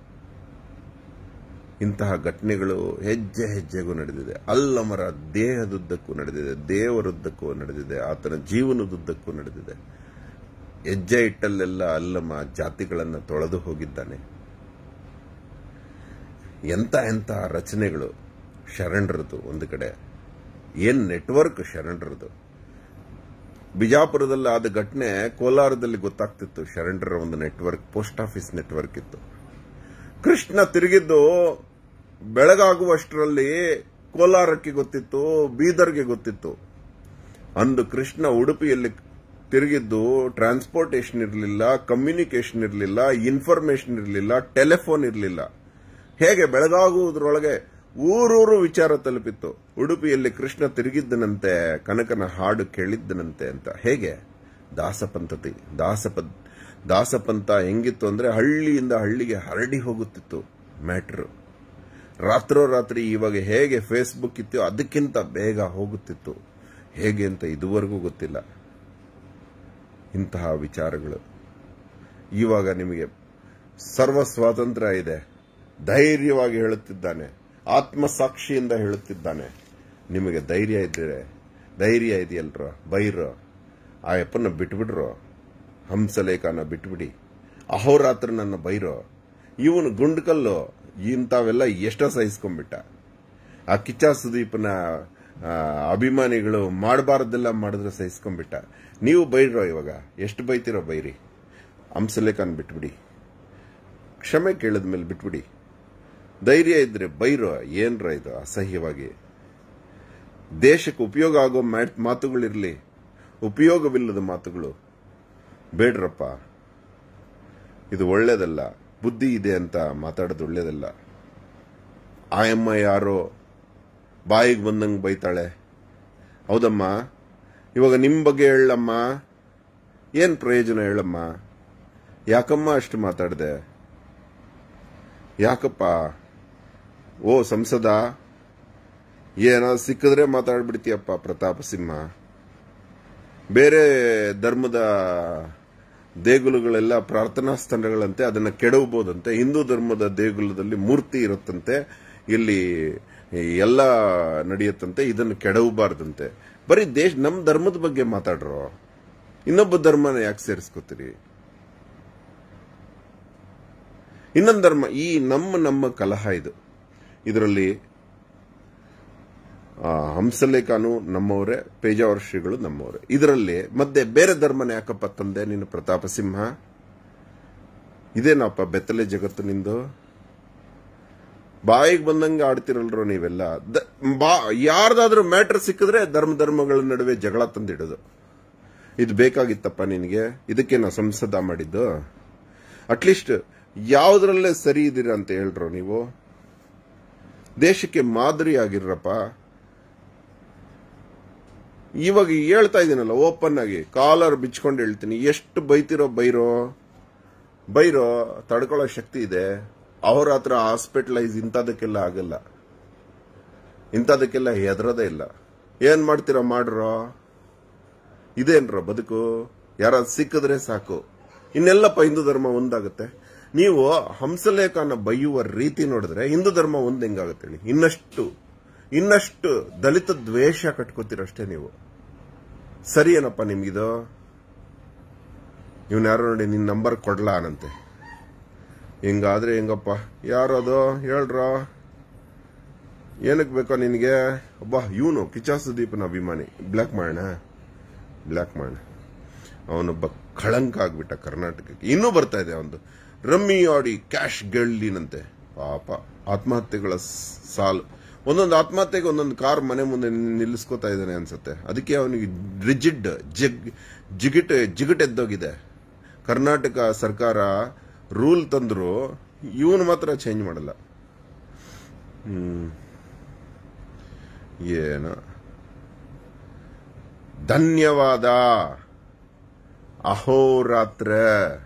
ಇಂತಹ ಘಟನೆಗಳು ಹೆಜ್ಜೆ ಹೆಜ್ಜೆಗೂ ನಡೆದಿದೆ ಅಲ್ಲಮರ ದೇಹದುದ್ದಕ್ಕೂ ನಡೆದಿದೆ ದೇವರುದ್ದಕ್ಕೂ ನಡೆದಿದೆ ಆತನ ಜೀವನದುದ್ದಕ್ಕೂ ನಡೆದಿದೆ ಹೆಜ್ಜೆ ಇಟ್ಟಲ್ಲೆಲ್ಲ ಅಲ್ಲಮ ಜಾತಿಗಳನ್ನು ತೊಳೆದು ಹೋಗಿದ್ದಾನೆ ಎಂತ ಎಂತ ರಚನೆಗಳು ಶರಣರದು ಒಂದು ಕಡೆ ಏನ್ ನೆಟ್ವರ್ಕ್ ಶರಣರದು ಬಿಜಾಪುರದಲ್ಲಿ ಆದ ಘಟನೆ ಕೋಲಾರದಲ್ಲಿ ಗೊತ್ತಾಗ್ತಿತ್ತು ಶರಣರ ಒಂದು ನೆಟ್ವರ್ಕ್ ಪೋಸ್ಟ್ ಆಫೀಸ್ ನೆಟ್ವರ್ಕ್ ಇತ್ತು ಕೃಷ್ಣ ತಿರುಗಿದ್ದು ಬೆಳಗಾಗುವಷ್ಟರಲ್ಲಿ ಕೋಲಾರಕ್ಕೆ ಗೊತ್ತಿತ್ತು ಬೀದರ್ಗೆ ಗೊತ್ತಿತ್ತು ಅಂದು ಕೃಷ್ಣ ಉಡುಪಿಯಲ್ಲಿ ತಿರುಗಿದ್ದು ಟ್ರಾನ್ಸ್ಪೋರ್ಟೇಷನ್ ಇರಲಿಲ್ಲ ಕಮ್ಯುನಿಕೇಶನ್ ಇರಲಿಲ್ಲ ಇನ್ಫಾರ್ಮೇಶನ್ ಇರಲಿಲ್ಲ ಟೆಲಿಫೋನ್ ಇರಲಿಲ್ಲ ಹೇಗೆ ಬೆಳಗಾಗುವುದರೊಳಗೆ ಊರೂರು ವಿಚಾರ ತಲುಪಿತ್ತು ಉಡುಪಿಯಲ್ಲಿ ಕೃಷ್ಣ ತಿರುಗಿದ್ದನಂತೆ ಕನಕನ ಹಾಡು ಕೇಳಿದ್ದನಂತೆ ಅಂತ ಹೇಗೆ ದಾಸಪಂಥತಿ ದಾಸಪ ದಾಸಪಂಥ ಹೆಂಗಿತ್ತು ಅಂದ್ರೆ ಹಳ್ಳಿಯಿಂದ ಹಳ್ಳಿಗೆ ಹರಡಿ ಹೋಗುತ್ತಿತ್ತು ಮ್ಯಾಟ್ರು ರಾತ್ರೋರಾತ್ರಿ ಇವಾಗ ಹೇಗೆ ಫೇಸ್ಬುಕ್ ಇತ್ತು ಅದಕ್ಕಿಂತ ಬೇಗ ಹೋಗುತ್ತಿತ್ತು ಹೇಗೆ ಅಂತ ಇದುವರೆಗೂ ಗೊತ್ತಿಲ್ಲ ಇಂತಹ ವಿಚಾರಗಳು ಇವಾಗ ನಿಮಗೆ ಸರ್ವ ಸ್ವಾತಂತ್ರ್ಯ ಇದೆ ಧೈರ್ಯವಾಗಿ ಹೇಳುತ್ತಿದ್ದಾನೆ ಆತ್ಮಸಾಕ್ಷಿಯಿಂದ ಹೇಳುತ್ತಿದ್ದಾನೆ ನಿಮಗೆ ಧೈರ್ಯ ಇದ್ದರೆ ಧೈರ್ಯ ಇದೆಯಲ್ರ ಬೈರೋ ಆ ಯಪ್ಪನ ಬಿಟ್ಬಿಡ್ರೋ ಹಂಸಲೇಖನ ಬಿಟ್ಬಿಡಿ ಅಹೋರಾತ್ರ ನನ್ನ ಬೈರೋ ಇವನು ಗುಂಡ್ಕಲ್ಲು ಇಂಥವೆಲ್ಲ ಎಷ್ಟೋ ಸಹಿಸ್ಕೊಂಡ್ಬಿಟ್ಟ ಆ ಕಿಚ್ಚ ಸುದೀಪನ ಆ, ಅಭಿಮಾನಿಗಳು ಮಾಡಬಾರ್ದೆಲ್ಲ ಮಾಡಿದ್ರೆ ಸಹಿಸ್ಕೊಂಡ್ಬಿಟ್ಟ ನೀವು ಬೈರೋ ಇವಾಗ ಎಷ್ಟು ಬೈತಿರೋ ಬೈರಿ ಹಂಸಲೇಖನ್ ಬಿಟ್ಬಿಡಿ ಕ್ಷಮೆ ಕೇಳಿದ ಮೇಲೆ ಬಿಟ್ಬಿಡಿ ಧೈರ್ಯ ಇದ್ರೆ ಬೈರೋ ಏನ್ರ ಇದು ಅಸಹ್ಯವಾಗಿ ದೇಶಕ್ಕೆ ಉಪಯೋಗ ಆಗೋ ಮ್ಯಾಟ್ ಮಾತುಗಳಿರಲಿ ಉಪಯೋಗವಿಲ್ಲದ ಮಾತುಗಳು ಬೇಡ್ರಪ್ಪ ಇದು ಒಳ್ಳೇದಲ್ಲ ಬುದ್ಧಿ ಇದೆ ಅಂತ ಮಾತಾಡೋದು ಒಳ್ಳೇದಲ್ಲ ಆಯಮ್ಮ ಯಾರೋ ಬಾಯಿಗೆ ಬಂದಂಗೆ ಬೈತಾಳೆ ಹೌದಮ್ಮ ಇವಾಗ ನಿಮ್ಮ ಬಗ್ಗೆ ಹೇಳಮ್ಮ ಏನ್ ಪ್ರಯೋಜನ ಹೇಳಮ್ಮ ಯಾಕಮ್ಮ ಅಷ್ಟು ಮಾತಾಡಿದೆ ಯಾಕಪ್ಪ ಓ ಸಂಸದ ಏನೋ ಸಿಕ್ಕಿದ್ರೆ ಮಾತಾಡ್ಬಿಡ್ತೀಯಪ್ಪ ಪ್ರತಾಪ ಸಿಂಹ ಬೇರೆ ಧರ್ಮದ ದೇಗುಲಗಳೆಲ್ಲ ಪ್ರಾರ್ಥನಾ ಸ್ಥಳಗಳಂತೆ ಅದನ್ನ ಕೆಡವಬಹುದಂತೆ ಹಿಂದೂ ಧರ್ಮದ ದೇಗುಲದಲ್ಲಿ ಮೂರ್ತಿ ಇರುತ್ತಂತೆ ಇಲ್ಲಿ ಎಲ್ಲ ನಡೆಯುತ್ತಂತೆ ಇದನ್ನು ಕೆಡವಬಾರ್ದಂತೆ ಬರೀ ದೇಶ ನಮ್ಮ ಧರ್ಮದ ಬಗ್ಗೆ ಮಾತಾಡ್ರೋ ಇನ್ನೊಬ್ಬ ಧರ್ಮನ ಯಾಕೆ ಸೇರಿಸ್ಕೋತೀರಿ ಇನ್ನೊಂದು ಧರ್ಮ ಈ ನಮ್ಮ ನಮ್ಮ ಕಲಹ ಇದು ಇದರಲ್ಲಿ ಆ, ಹಂಸಲೇಖನು ನಮ್ಮವರೇ ಪೇಜಾವರ ಶ್ರೀಗಳು ನಮ್ಮವರೇ ಇದರಲ್ಲಿ ಮತ್ತೆ ಬೇರೆ ಧರ್ಮನ ಯಾಕಪ್ಪ ತಂದೆ ನೀನು ಪ್ರತಾಪ ಸಿಂಹ ಇದೇನಪ್ಪ ಬೆತ್ತಲೆ ಜಗತ್ತು ನಿಂದು ಬಾಯಿಗೆ ಬಂದಂಗೆ ಆಡ್ತಿರಲ್ರೋ ನೀವೆಲ್ಲ ದ- ಬಾ ಯಾರ್ದಾದ್ರೂ ಮ್ಯಾಟ್ರ್ ಸಿಕ್ಕಿದ್ರೆ ಧರ್ಮ ಧರ್ಮಗಳ ನಡುವೆ ಜಗಳ ತಂದಿಡೋದು ಇದು ಬೇಕಾಗಿತ್ತಪ್ಪ ನಿನಗೆ ಇದಕ್ಕೆ ನಾ ಸಂಸದ ಮಾಡಿದ್ದು ಅಟ್ಲೀಸ್ಟ್ ಯಾವುದ್ರಲ್ಲೇ ಸರಿ ಇದೀರ ಅಂತ ಹೇಳ್ರೋ ನೀವು ದೇಶಕ್ಕೆ ಮಾದರಿ ಆಗಿರ್ರಪ್ಪ ಇವಾಗ ಹೇಳ್ತಾ ಇದ್ದೀನಲ್ಲ ಓಪನ್ ಆಗಿ ಕಾಲರ್ ಬಿಚ್ಕೊಂಡು ಹೇಳ್ತೀನಿ ಎಷ್ಟು ಬೈತಿರೋ ಬೈರೋ ಬೈರೋ ತಡ್ಕೊಳ್ಳೋ ಶಕ್ತಿ ಇದೆ ಅವ್ರ ಹತ್ರ ಹಾಸ್ಪಿಟಲೈಸ್ ಇಂಥದಕ್ಕೆಲ್ಲ ಆಗಲ್ಲ ಇಂಥದಕ್ಕೆಲ್ಲ ಹೆದರೋದೇ ಇಲ್ಲ ಏನ್ ಮಾಡ್ತೀರೋ ಮಾಡ್ರೋ ಇದೇನ್ರ ಬದುಕು ಯಾರಾದ್ರು ಸಿಕ್ಕಿದ್ರೆ ಸಾಕು ಇನ್ನೆಲ್ಲಪ್ಪ ಹಿಂದೂ ಧರ್ಮ ಒಂದಾಗುತ್ತೆ ನೀವು ಹಂಸಲೇಖನ ಬೈಯುವ ರೀತಿ ನೋಡಿದ್ರೆ ಹಿಂದೂ ಧರ್ಮ ಒಂದ್ ಹೆಂಗಾಗುತ್ತೆ ಹೇಳಿ ಇನ್ನಷ್ಟು ಇನ್ನಷ್ಟು ದಲಿತ ದ್ವೇಷ ಕಟ್ಕೋತೀರಷ್ಟೇ ನೀವು ಸರಿ ಏನಪ್ಪ ನಿಮ್ಗಿದು ಇವನ್ ಯಾರೋ ನೋಡಿ ನಿನ್ ನಂಬರ್ ಕೊಡ್ಲಾ ಅನಂತೆ ಹಿಂಗಾದ್ರೆ ಹೆಂಗಪ್ಪ ಯಾರದು ಹೇಳ್ರ ಏನಕ್ಕೆ ಬೇಕೋ ನಿನಗೆ ಒಬ್ಬ ಇವನು ಕಿಚ್ಚ ಸುದೀಪನ ಅಭಿಮಾನಿ ಬ್ಲ್ಯಾಕ್ ಮಾಡೋಣ ಬ್ಲ್ಯಾಕ್ ಮಾಡೋಣ ಅವನೊಬ್ಬ ಕಳಂಕ ಆಗ್ಬಿಟ್ಟ ಕರ್ನಾಟಕಕ್ಕೆ ಇನ್ನೂ ಬರ್ತಾ ಇದೆ ಅವನು ರಮ್ಮಿ ಆಡಿ ಕ್ಯಾಶ್ ಗೆಳ್ಳಿನಂತೆ ಪಾಪ ಆತ್ಮಹತ್ಯೆಗಳ ಸ್- ಸಾಲು ಒಂದೊಂದು ಆತ್ಮಹತ್ಯೆಗೆ ಒಂದೊಂದು ಕಾರ್ ಮನೆ ಮುಂದೆ ನಿಲ್ಲಿಸ್ಕೋತಾ ಇದ್ದಾನೆ ಅನ್ಸುತ್ತೆ ಅದಕ್ಕೆ ಅವನಿಗೆ ರಿಜಿಡ್ ಜಗ್ ಜಿಗಿಟ್ ಜಿಗಿಟ್ ಎದ್ದೋಗಿದೆ ಕರ್ನಾಟಕ ಸರ್ಕಾರ ರೂಲ್ ತಂದ್ರು ಇವನು ಮಾತ್ರ ಚೇಂಜ್ ಮಾಡಲ್ಲ ಹ್ಮ್ ಏನೋ ಧನ್ಯವಾದ ಅಹೋರಾತ್ರ